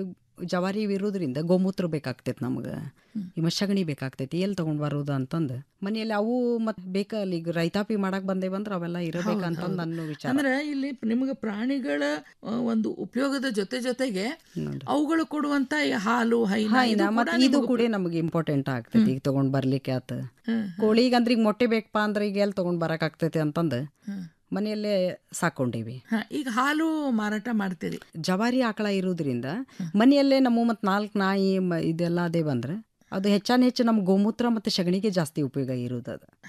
ಜವಾರಿ ಇರೋದ್ರಿಂದ ಗೋಮೂತ್ರ ಬೇಕಾಗ್ತೈತಿ ನಮ್ಗೆ ಈ ಮತ್ತು ಸಗಣಿ ಬೇಕಾಗ್ತೈತಿ ಎಲ್ಲಿ ತೊಗೊಂಡು ಬರೋದು ಅಂತಂದು ಮನೆಯಲ್ಲಿ ಅವು ಮತ್ತು ಬೇಕಲ್ಲ ಈಗ ರೈತಾಪಿ ಮಾಡಕ್ಕೆ ಬಂದೇವಂದ್ರೆ ಅವೆಲ್ಲ ಇರಬೇಕಂತಂದು ನನ್ನ ವಿಚಾರ ಅಂದ್ರೆ ಇಲ್ಲಿ ನಿಮಗೆ ಪ್ರಾಣಿಗಳ ಆ, ಒಂದು ಉಪಯೋಗದ ಜೊತೆ ಜೊತೆಗೆ ಅವುಗಳು ಕೊಡುವಂತ ಈ ಹಾಲು ಹೈನ ಹಾ, ಇದು ಇನ್ನ ಕೂಡ ಮತ್ತೆ ಇದು ನಿಮಗೆ ಕೂಡ ನಮಗೆ ಇಂಪಾರ್ಟೆಂಟ್ ಆಗ್ತೈತಿ ಈಗ ತೊಗೊಂಡು ಬರ್ಲಿಕ್ಕೆ ಆತ ಹ್ಮ್, ಕೋಳಿಗೆ ಅಂದ್ರೆ ಈಗ ಮೊಟ್ಟೆ ಬೇಕಪ್ಪ ಅಂದ್ರೆ ಈಗ ಎಲ್ಲಿ ತೊಗೊಂಡು ಬರಕ್ ಆಗ್ತೈತಿ ಅಂತಂದು ಹ್ಮ್. ಮನೆಯಲ್ಲೇ ಸಾಕೊಂಡೀವಿ ಹ, ಈಗ ಹಾಲು ಮಾರಾಟ ಮಾಡ್ತೀರಿ ಜವಾರಿ ಆಕಳ ಇರೋದ್ರಿಂದ ಮನೆಯಲ್ಲೇ ನಮ್ಮ ಮತ್ತು ನಾಲ್ಕು ನಾಯಿ ಮ- ಇದೆಲ್ಲ ಅದೇ ಬಂದ್ರೆ ಅದು ಹೆಚ್ಚಾನ ಹೆಚ್ಚು ನಮ್ಮ ಗೋಮೂತ್ರ ಮತ್ತು ಸಗಣಿಗೆ ಜಾಸ್ತಿ ಉಪಯೋಗ ಇರೋದು ಅದು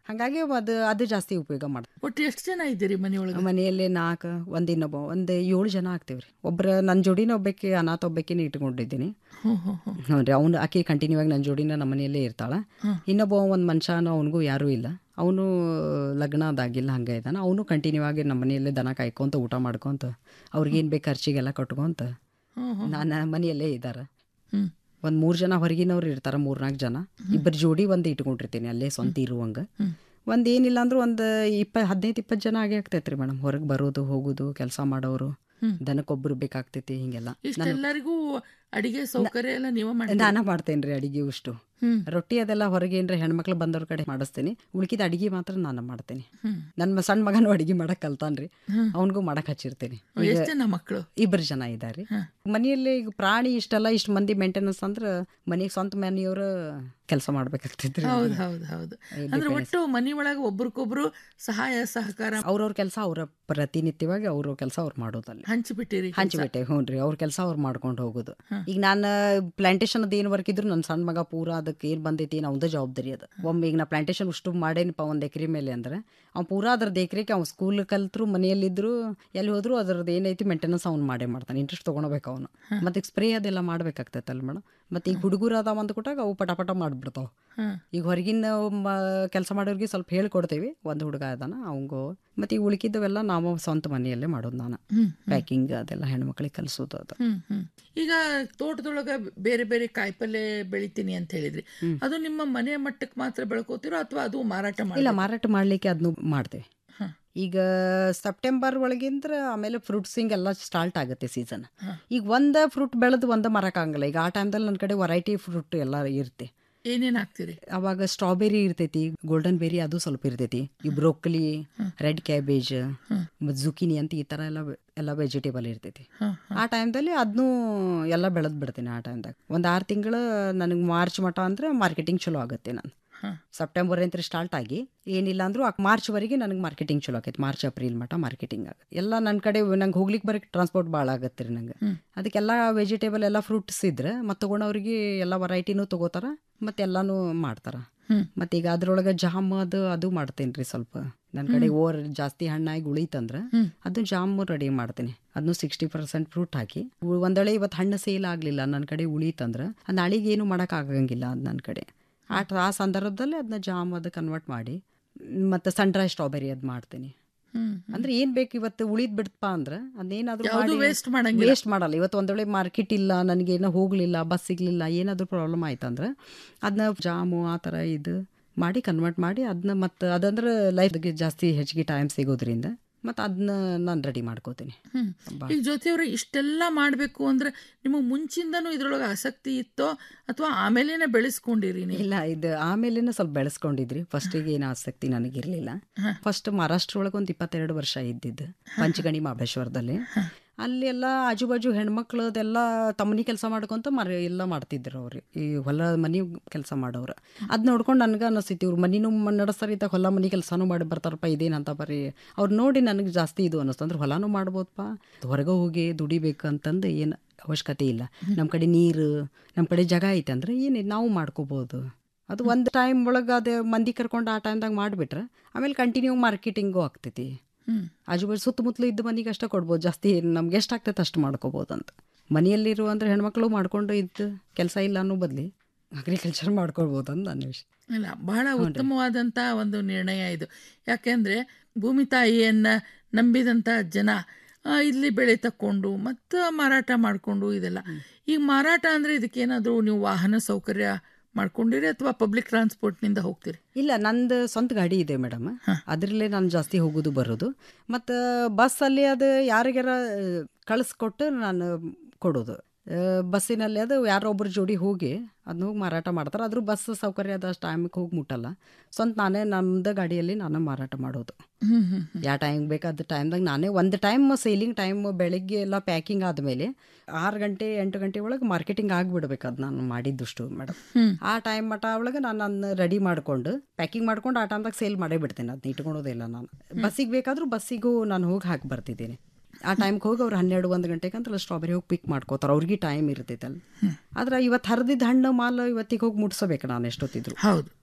ಹಾಗಾಗಿ ಅದು ಅದು ಜಾಸ್ತಿ ಉಪಯೋಗ ಮಾಡ್ತೀವಿ ಒಟ್ಟು ಎಷ್ಟು ಜನ ಇದ್ದೀರಿ ಮನೆಯೊಳಗೆ ಮನೆಯಲ್ಲಿ ನಾಲ್ಕು ಒಂದು ಇನ್ನೊಬ್ಬ ಒಂದು ಏಳು ಜನ ಆಗ್ತೀವಿ ರೀ ಒಬ್ಬರ ನನ್ನ ಜೋಡಿನ ಒಬ್ಬಕ್ಕೆ ಅನಾಥ ಒಬ್ಬಕ್ಕಿನ ಇಟ್ಕೊಂಡಿದ್ದೀನಿ ಹ್ಮ್ ಹ್ಮ್ ಹ್ಮ್ ಹ್ಞೂ ರೀ ಅವ್ನು ಆಕೆ ಕಂಟಿನ್ಯೂ ಆಗಿ ನನ್ನ ಜೋಡಿನ ನಮ್ಮ ಮನೆಯಲ್ಲೇ ಇರ್ತಾಳೆ ಹ್ಮ್. ಇನ್ನೊಬ್ಬ ಒಂದು ಮನುಷ್ಯನೂ ಅವನಿಗೂ ಯಾರೂ ಇಲ್ಲ ಅವನು ಲಗ್ನ ಅದಾಗಿಲ್ಲ ಹಂಗೆ ಇದ್ದಾನೆ ಅವನು ಕಂಟಿನ್ಯೂ ಆಗಿ ನಮ್ಮ ಮನೆಯಲ್ಲೇ ದನ ಕಾಯ್ಕೊಂತ ಊಟ ಮಾಡ್ಕೊಂತ ಅವ್ರಿಗೇನು ಬೇಕು ಖರ್ಚಿಗೆಲ್ಲ ಕಟ್ಕೊಂತ ಹ್ಮ್ ಹ್ಮ್ ನಾನು ಮನೆಯಲ್ಲೇ ಇದ್ದಾರೆ ಹ್ಮ್. ಒಂದು ಮೂರು ಜನ ಹೊರಗಿನವ್ರು ಇರ್ತಾರೆ ಮೂರ್ನಾಲ್ಕು ಜನ ಇಬ್ಬರು ಜೋಡಿ ಒಂದು ಇಟ್ಕೊಂಡಿರ್ತೀನಿ ಅಲ್ಲೇ ಸ್ವಂತ ಇರುವಂಗೆ ಒಂದು ಏನಿಲ್ಲ ಅಂದ್ರೆ ಒಂದು ಇಪ್ಪ ಹದಿನೈದು ಇಪ್ಪತ್ತು ಜನ ಆಗೇ ಆಗ್ತೈತೆ ರೀ ಮೇಡಮ್ ಹೊರಗೆ ಬರೋದು ಹೋಗೋದು ಕೆಲಸ ಮಾಡೋರು ಹ್ಮ್. ದನಕ್ಕೊಬ್ಬರು ಬೇಕಾಗ್ತೈತಿ ಹಿಂಗೆಲ್ಲ ನಾನು ಇಷ್ಟೆಲ್ಲರಿಗೂ ಅಡಿಗೆ ಸೌಕರ್ಯ ಎಲ್ಲ ನೀವೇ ಮಾಡಿ ನಾನ ಮಾಡ್ತೇನೆ ರೀ ಅಡಿಗೆ ಇಷ್ಟು ಹ್ಮ್. ರೊಟ್ಟಿ ಅದೆಲ್ಲ ಹೊರಗೆ ಏನ್ರ ಹೆಣ್ಮಕ್ಳು ಬಂದವ್ರ ಕಡೆ ಮಾಡಿಸ್ತೀನಿ ಉಳ್ಕಿದ ಅಡಿಗೆ ಮಾತ್ರ ನಾನು ಮಾಡ್ತೇನೆ ಹ್ಮ್. ನನ್ನ ಸಣ್ಣ ಮಗನೂ ಅಡಿಗೆ ಮಾಡಕ್ ಕಲ್ತಾನ್ರಿ ಹ್ಮ್. ಅವನಿಗೂ ಮಾಡಕ್ ಹಚ್ಚಿರ್ತೀನಿ ಎಷ್ಟು ಜನ ಮಕ್ಕಳು ಇಬ್ಬರು ಜನ ಇದ್ದಾರೆ ಮನೆಯಲ್ಲಿ ಈಗ ಪ್ರಾಣಿ ಇಷ್ಟೆಲ್ಲ ಇಷ್ಟು ಮಂದಿ ಮೇಂಟೆನೆನ್ಸ್ ಅಂದ್ರೆ ಮನೆಗೆ ಸ್ವಂತ ಮನೆಯವ್ರ ಕೆಲಸ ಮಾಡ್ಬೇಕಾಗ್ತೈತ್ರಿ ಹೌದು ಹೌದು ಹೌದು ಅಂದ್ರೆ ಒಟ್ಟು ಮನಿ ಒಳಗೆ ಒಬ್ರಿಗೊಬ್ರು ಸಹಾಯ ಸಹಕಾರ ಅವ್ರವ್ರ ಕೆಲಸ ಅವರ ಪ್ರತಿನಿತ್ಯವಾಗಿ ಅವ್ರ ಕೆಲಸ ಅವ್ರು ಮಾಡೋದಲ್ಲಿ ಹಂಚಿಬಿಟ್ಟಿರಿ ಕೆಲ್ಸ. ಹಂಚಿಬಿಟ್ಟೆ ಹ್ಞೂ ರೀ ಅವ್ರ ಕೆಲಸ ಅವ್ರು ಮಾಡ್ಕೊಂಡು ಹೋಗೋದು ಈಗ ನಾನು ಪ್ಲಾಂಟೇಶನ್ ಅದು ಏನು ವರ್ಕ್ ಇದ್ರು ನನ್ನ ಸಣ್ಣ ಮಗ ಪೂರ ಅದಕ್ಕೆ ಏನು ಬಂದೈತಿ ಅವ್ನದೇ ಜವಾಬ್ದಾರಿ ಅದು ಒಮ್ಮೆ ಈಗ ನಾ ಪ್ಲಾಂಟೇಶನ್ ಅಷ್ಟು ಮಾಡೇನಪ್ಪ ಒಂದು ಎಕರೆ ಮೇಲೆ ಅಂದ್ರೆ ಅವ್ನು ಪೂರಾ ಅದ್ರದ್ದು ಎಕರೆಗೆ ಅವ್ನು ಸ್ಕೂಲ್ ಕಲ್ತ್ರು ಮನೆಯಲ್ಲಿದ್ರು ಎಲ್ಲಿ ಹೋದ್ರು ಅದ್ರದ್ದು ಏನೈತಿ ಮೇಂಟೆನೆನ್ಸ್ ಅವ್ನು ಮಾಡೇ ಮಾಡ್ತಾನೆ ಇಂಟ್ರೆಸ್ಟ್ ತೊಗೊಳ್ಬೇಕು ಅವನು ಮತ್ತೆ ಈಗ ಸ್ಪ್ರೇ ಅದೆಲ್ಲ ಮಾಡ್ಬೇಕಾಗ್ತೈತಲ್ಲ ಮೇಡಮ್ ಮತ್ತೆ ಈಗ ಹುಡುಗರು ಅದಾವ ಅಂದ ಕೊಟ್ಟಾಗ ಅವು ಪಟ ಪಟ ಮಾಡ್ಬಿಡ್ತಾವೆ ಹ್ಮ್. ಈಗ ಹೊರಗಿನ ಕೆಲಸ ಮಾಡೋರಿಗೆ ಸ್ವಲ್ಪ ಹೇಳ್ಕೊಡ್ತೇವಿ ಒಂದು ಹುಡುಗ ಅದಾನ ಅವಂಗು ಮತ್ತೆ ಈಗ ಉಳಿಕಿದ್ದವೆಲ್ಲ ನಾವು ಸ್ವಂತ ಮನೆಯಲ್ಲೇ ಮಾಡೋದು ನಾನು ಹ್ಮ್, ಪ್ಯಾಕಿಂಗ್ ಅದೆಲ್ಲ ಹೆಣ್ಮಕ್ಳಿಗೆ ಕಲಿಸೋದು ಅದು ಹ್ಮ್ ಹ್ಮ್ ಈಗ ತೋಟದೊಳಗ ಬೇರೆ ಬೇರೆ ಕಾಯಿಪಲ್ಲೆ ಬೆಳಿತೀನಿ ಅಂತ ಹೇಳಿದ್ರಿ ಅದು ನಿಮ್ಮ ಮನೆ ಮಟ್ಟಕ್ಕೆ ಮಾತ್ರ ಬೆಳ್ಕೋತಿರೋ ಅಥವಾ ಅದು ಮಾರಾಟ ಮಾಡಿ ಇಲ್ಲ ಮಾರಾಟ ಮಾಡ್ಲಿಕ್ಕೆ ಅದನ್ನು ಮಾಡ್ತೇವೆ ಈಗ ಸೆಪ್ಟೆಂಬರ್ ಒಳಗಿಂದ್ರ ಆಮೇಲೆ ಫ್ರೂಟ್ಸಿಂಗ್ ಎಲ್ಲ ಸ್ಟಾರ್ಟ್ ಆಗುತ್ತೆ ಸೀಸನ್ ಈಗ ಒಂದ ಫ್ರೂಟ್ ಬೆಳೆದು ಒಂದ ಮರಕ್ಕಾಗಲ್ಲ ಈಗ ಆ ಟೈಮ್ದಲ್ಲಿ ನನ್ನ ಕಡೆ ವೆರೈಟಿ ಫ್ರೂಟ್ ಎಲ್ಲ ಇರುತ್ತೆ ಏನೇನ್ ಹಾಕ್ತಿರಿ ಅವಾಗ ಸ್ಟ್ರಾಬೆರಿ ಇರ್ತೈತಿ ಗೋಲ್ಡನ್ ಬೆರಿ ಅದು ಸ್ವಲ್ಪ ಇರ್ತೈತಿ ಈ ಬ್ರೋಕಲಿ ರೆಡ್ ಕ್ಯಾಬೇಜ್ ಮತ್ತು ಜುಕಿನಿ ಅಂತ ಈ ಥರ ಎಲ್ಲ ಎಲ್ಲ ವೆಜಿಟೇಬಲ್ ಇರ್ತೈತಿ ಆ ಟೈಮ್ದಲ್ಲಿ ಅದನ್ನೂ ಎಲ್ಲ ಬೆಳೆದ್ ಬಿಡ್ತೀನಿ ಆ ಟೈಮ್ದಾಗ ಒಂದು ಆರು ತಿಂಗಳು ನನಗೆ ಮಾರ್ಚ್ ಮಟ ಅಂದ್ರೆ ಮಾರ್ಕೆಟಿಂಗ್ ಚಲೋ ಆಗುತ್ತೆ ನಾನು ಸೆಪ್ಟೆಂಬರ್ ಅಂತ ಸ್ಟಾರ್ಟ್ ಆಗಿ ಏನಿಲ್ಲ ಅಂದ್ರೂ ಆ ಮಾರ್ಚ್ವರೆಗೆ ನನಗೆ ಮಾರ್ಕೆಟಿಂಗ್ ಚಲೋ ಆಕೈತಿ ಮಾರ್ಚ್ ಏಪ್ರಿಲ್ ಮಟ ಮಾರ್ಕೆಟಿಂಗ್ ಆಗುತ್ತೆ ಎಲ್ಲ ನನ್ನ ಕಡೆ ನಂಗೆ ಹೋಗ್ಲಿಕ್ಕೆ ಬರೋಕ್ಕೆ ಟ್ರಾನ್ಸ್ಪೋರ್ಟ್ ಭಾಳ ಆಗತ್ತೆ ರೀ ನಂಗೆ ಅದಕ್ಕೆಲ್ಲ ವೆಜಿಟೇಬಲ್ ಎಲ್ಲ ಫ್ರೂಟ್ಸ್ ಇದ್ರೆ ಮತ್ತೆ ತೊಗೊಂಡವ್ರಿಗೆ ಎಲ್ಲ ವೆರೈಟಿನೂ ತೊಗೋತಾರ ಮತ್ತೆ ಎಲ್ಲಾನು ಮಾಡ್ತಾರ ಮತ್ತೆ ಈಗ ಅದ್ರೊಳಗೆ ಜಾಮ್ ಅದು ಅದು ಮಾಡ್ತೇನೆ ರೀ ಸ್ವಲ್ಪ ನನ್ನ ಕಡೆ ಓವರ್ ಜಾಸ್ತಿ ಹಣ್ಣಾಗಿ ಉಳಿತಂದ್ರೆ ಅದು ಜಾಮು ರೆಡಿ ಮಾಡ್ತೀನಿ ಅದನ್ನು ಸಿಕ್ಸ್ಟಿ ಪರ್ಸೆಂಟ್ ಫ್ರೂಟ್ ಹಾಕಿ ಉ- ಒಂದೊಳೆ ಇವತ್ತು ಹಣ್ಣು ಸೇಲ್ ಆಗಲಿಲ್ಲ ನನ್ನ ಕಡೆ ಉಳಿತಂದ್ರೆ ನಾಳೆಗೆ ಏನು ಮಾಡೋಕೆ ಆಗಂಗಿಲ್ಲ ಅದು ನನ್ನ ಕಡೆ ಆ ಟ- ಆ ಸಂದರ್ಭದಲ್ಲಿ ಅದನ್ನ ಜಾಮ್ ಅದು ಕನ್ವರ್ಟ್ ಮಾಡಿ ಮತ್ತೆ ಸನ್ ಡ್ರೈ ಸ್ಟ್ರಾಬೆರಿ ಅದು ಮಾಡ್ತೀನಿ ಅಂದ್ರೆ ಏನ್ ಬೇಕು ಇವತ್ತು ಉಳಿದ್ ಬಿಡ್ತಪ್ಪ ಅಂದ್ರೆ ಅದೇನಾದ್ರೂ ಯಾವ್ದು waste ಮಾಡಂಗಿಲ್ಲ. ವೇಸ್ಟ್ ಮಾಡಲ್ಲ ಇವತ್ತು ಒಂದೊಳ್ಳೆ ಮಾರ್ಕೆಟ್ ಇಲ್ಲ ನನಗೇನೋ ಹೋಗ್ಲಿಲ್ಲ ಬಸ್ ಸಿಗ್ಲಿಲ್ಲ ಏನಾದ್ರೂ ಪ್ರಾಬ್ಲಮ್ ಆಯ್ತಂದ್ರೆ ಅದನ್ನ ಜಾಮು ಆ ಥರ ಇದು ಮಾಡಿ ಕನ್ವರ್ಟ್ ಮಾಡಿ ಅದನ್ನ ಮತ್ತೆ ಅದಂದ್ರೆ ಲೈಫ್ಗೆ ಜಾಸ್ತಿ ಹೆಚ್ಚಿಗೆ ಟೈಮ್ ಸಿಗೋದ್ರಿಂದ ಮತ್ತೆ ಅದನ್ನ ನಾನು ರೆಡಿ ಮಾಡ್ಕೋತೀನಿ ಹ್ಮ್. ಈಗ ಜೊತೆಯವ್ರ ಇಷ್ಟೆಲ್ಲ ಮಾಡಬೇಕು ಅಂದ್ರೆ ನಿಮಗೆ ಮುಂಚಿಂದನೂ ಇದ್ರೊಳಗೆ ಆಸಕ್ತಿ ಇತ್ತೋ ಅಥವಾ ಆಮೇಲೇನೆ ಬೆಳೆಸ್ಕೊಂಡಿರಿ ನೀವು ಇಲ್ಲ ಇದು ಆಮೇಲೆ ಸ್ವಲ್ಪ ಬೆಳೆಸ್ಕೊಂಡಿದ್ರಿ ಫಸ್ಟಿಗೆ ಏನು ಆಸಕ್ತಿ ನನಗಿರಲಿಲ್ಲ ಫಸ್ಟ್ ಮಹಾರಾಷ್ಟ್ರ ಒಳಗೆ ಒಂದು ಇಪ್ಪತ್ತೆರಡು ವರ್ಷ ಇದ್ದಿದ್ದು ಪಂಚಗಣಿ ಮಹಾಬಲೇಶ್ವರದಲ್ಲಿ ಅಲ್ಲಿ ಎಲ್ಲ ಆಜು ಬಾಜು ಹೆಣ್ಮಕ್ಳದೆಲ್ಲ ತಮ್ಮನಿ ಕೆಲಸ ಮಾಡ್ಕೊಂತ ಮರ ಎಲ್ಲ ಮಾಡ್ತಿದ್ರು ಅವ್ರು ಈ ಹೊಲ ಮನಿ ಕೆಲಸ ಮಾಡೋರು ಅದ್ ನೋಡ್ಕೊಂಡು ನನಗೆ ಅನಿಸ್ತೈತಿ ಇವ್ರು ಮನಿನೂ ನಡೆಸ್ತಾರೆ ಇದ್ದಾಗ ಹೊಲ ಮನಿ ಕೆಲಸನೂ ಮಾಡಿ ಬರ್ತಾರಪ್ಪ ಇದೇನಂತ ಬರ್ರಿ ಅವ್ರು ನೋಡಿ ನನಗೆ ಜಾಸ್ತಿ ಇದು ಅನ್ನಿಸ್ತು ಅಂದ್ರೆ ಹೊಲನೂ ಮಾಡ್ಬೋದಪ್ಪ ಹೊರಗೆ ಹೋಗಿ ದುಡಿಬೇಕು ಅಂತಂದು ಏನು ಅವಶ್ಯಕತೆ ಇಲ್ಲ ನಮ್ಮ ಕಡೆ ನೀರು ನಮ್ಮ ಕಡೆ ಜಾಗ ಐತೆ ಅಂದ್ರೆ ಏನಿದೆ ನಾವು ಮಾಡ್ಕೋಬೋದು ಅದು ಒಂದು ಟೈಮ್ ಒಳಗೆ ಅದೇ ಮಂದಿ ಕರ್ಕೊಂಡು ಆ ಟೈಮ್ದಾಗ ಮಾಡಿಬಿಟ್ರೆ ಆಮೇಲೆ ಕಂಟಿನ್ಯೂ ಮಾರ್ಕೆಟಿಂಗು ಆಗ್ತೈತಿ ಹ್ಮ್. ಆಜುಬಾಜು ಸುತ್ತಮುತ್ತಲು ಇದ್ದ ಮನೆಗೆ ಅಷ್ಟೇ ಕೊಡ್ಬೋದು ಜಾಸ್ತಿ ನಮ್ಗೆ ಎಷ್ಟು ಆಗ್ತೈತೆ ಅಷ್ಟು ಮಾಡ್ಕೋಬೋದು ಅಂತ ಮನೆಯಲ್ಲಿರು ಅಂದ್ರೆ ಹೆಣ್ಮಕ್ಳು ಮಾಡ್ಕೊಂಡು ಇದ್ದು ಕೆಲಸ ಇಲ್ಲ ಅನ್ನೋ ಬದಲಿ ಅಗ್ರಿಕಲ್ಚರ್ ಮಾಡ್ಕೊಳ್ಬೋದು ಅಂತ ನನ್ನ ವಿಷಯ ಇಲ್ಲ ಬಹಳ ಉತ್ತಮವಾದಂಥ ಒಂದು ನಿರ್ಣಯ ಇದು ಯಾಕೆಂದ್ರೆ ಭೂಮಿ ತಾಯಿಯನ್ನ ನಂಬಿದಂಥ ಜನ ಆ, ಇಲ್ಲಿ ಬೆಳೆ ತಕ್ಕೊಂಡು ಮತ್ತು ಮಾರಾಟ ಮಾಡಿಕೊಂಡು ಇದೆಲ್ಲ ಈಗ ಮಾರಾಟ ಅಂದ್ರೆ ಇದಕ್ಕೇನಾದರೂ ನೀವು ವಾಹನ ಸೌಕರ್ಯ ಮಾಡ್ಕೊಂಡಿರಿ ಅಥವಾ ಪಬ್ಲಿಕ್ ಟ್ರಾನ್ಸ್ಪೋರ್ಟ್ನಿಂದ ಹೋಗ್ತೀರಿ ಇಲ್ಲ ನಂದು ಸ್ವಂತ ಗಾಡಿ ಇದೆ ಮೇಡಮ್ ಅದರಲ್ಲೇ ನಾನು ಜಾಸ್ತಿ ಹೋಗೋದು ಬರೋದು ಮತ್ತು ಬಸ್ಸಲ್ಲಿ ಅದು ಯಾರಿಗಾರ ಕಳಿಸ್ಕೊಟ್ಟು ನಾನು ಕೊಡೋದು ಆ, ಬಸ್ಸಿನಲ್ಲಿ ಅದು ಯಾರೋ ಒಬ್ಬರು ಜೋಡಿ ಹೋಗಿ ಅದನ್ನ ಹೋಗಿ ಮಾರಾಟ ಮಾಡ್ತಾರೆ ಆದರೂ ಬಸ್ ಸೌಕರ್ಯ ಅಷ್ಟು ಟೈಮಿಗೆ ಹೋಗಿ ಮುಟ್ಟಲ್ಲ ಸ್ವಂತ ನಾನೇ ನಮ್ಮದು ಗಾಡಿಯಲ್ಲಿ ನಾನು ಮಾರಾಟ ಮಾಡೋದು ಹ್ಮ್ ಹ್ಮ್ ಯಾವ ಟೈಮ್ ಬೇಕಾದ ಟೈಮ್ದಾಗ ನಾನೇ ಒಂದು ಟೈಮ್ ಸೇಲಿಂಗ್ ಟೈಮ್ ಬೆಳಿಗ್ಗೆ ಎಲ್ಲ ಪ್ಯಾಕಿಂಗ್ ಆದಮೇಲೆ ಆರು ಗಂಟೆ ಎಂಟು ಗಂಟೆ ಒಳಗೆ ಮಾರ್ಕೆಟಿಂಗ್ ಆಗಿಬಿಡ್ಬೇಕು ಅದು ನಾನು ಮಾಡಿದ್ದಷ್ಟು ಮೇಡಮ್ ಹ್ಮ್. ಆ ಟೈಮ್ ಮಟ ಒಳಗೆ ನಾನು ಅದನ್ನ ರೆಡಿ ಮಾಡ್ಕೊಂಡು ಪ್ಯಾಕಿಂಗ್ ಮಾಡ್ಕೊಂಡು ಆ ಟೈಮ್ದಾಗ ಸೇಲ್ ಮಾಡೇ ಬಿಡ್ತೇನೆ ಅದನ್ನ ಇಟ್ಕೊಳೋದಿಲ್ಲ ನಾನು ಬಸ್ಸಿಗೆ ಬೇಕಾದ್ರೂ ಬಸ್ಸಿಗೂ ನಾನು ಹೋಗಿ ಹಾಕಿ ಬರ್ತಿದ್ದೀನಿ ಆ ಟೈಮ್ಗೆ ಹೋಗಿ ಅವ್ರು ಹನ್ನೆರಡು ಒಂದು ಗಂಟೆಗೆ ಅಂತ ಸ್ಟ್ರಾಬೆರಿ ಹೋಗಿ ಪಿಕ್ ಮಾಡ್ಕೋತಾರೆ ಅವ್ರಿಗೆ ಟೈಮ್ ಇರ್ತೈತಲ್ಲ ಆದ್ರೆ ಇವತ್ತು ಹರಿದಿದ್ದ ಹಣ್ಣು ಮಾಲು ಇವತ್ತಿಗೆ ಹೋಗಿ ಮುಟ್ಸಬೇಕು ನಾನು ಎಷ್ಟೊತ್ತಿದ್ರು ಹೌದು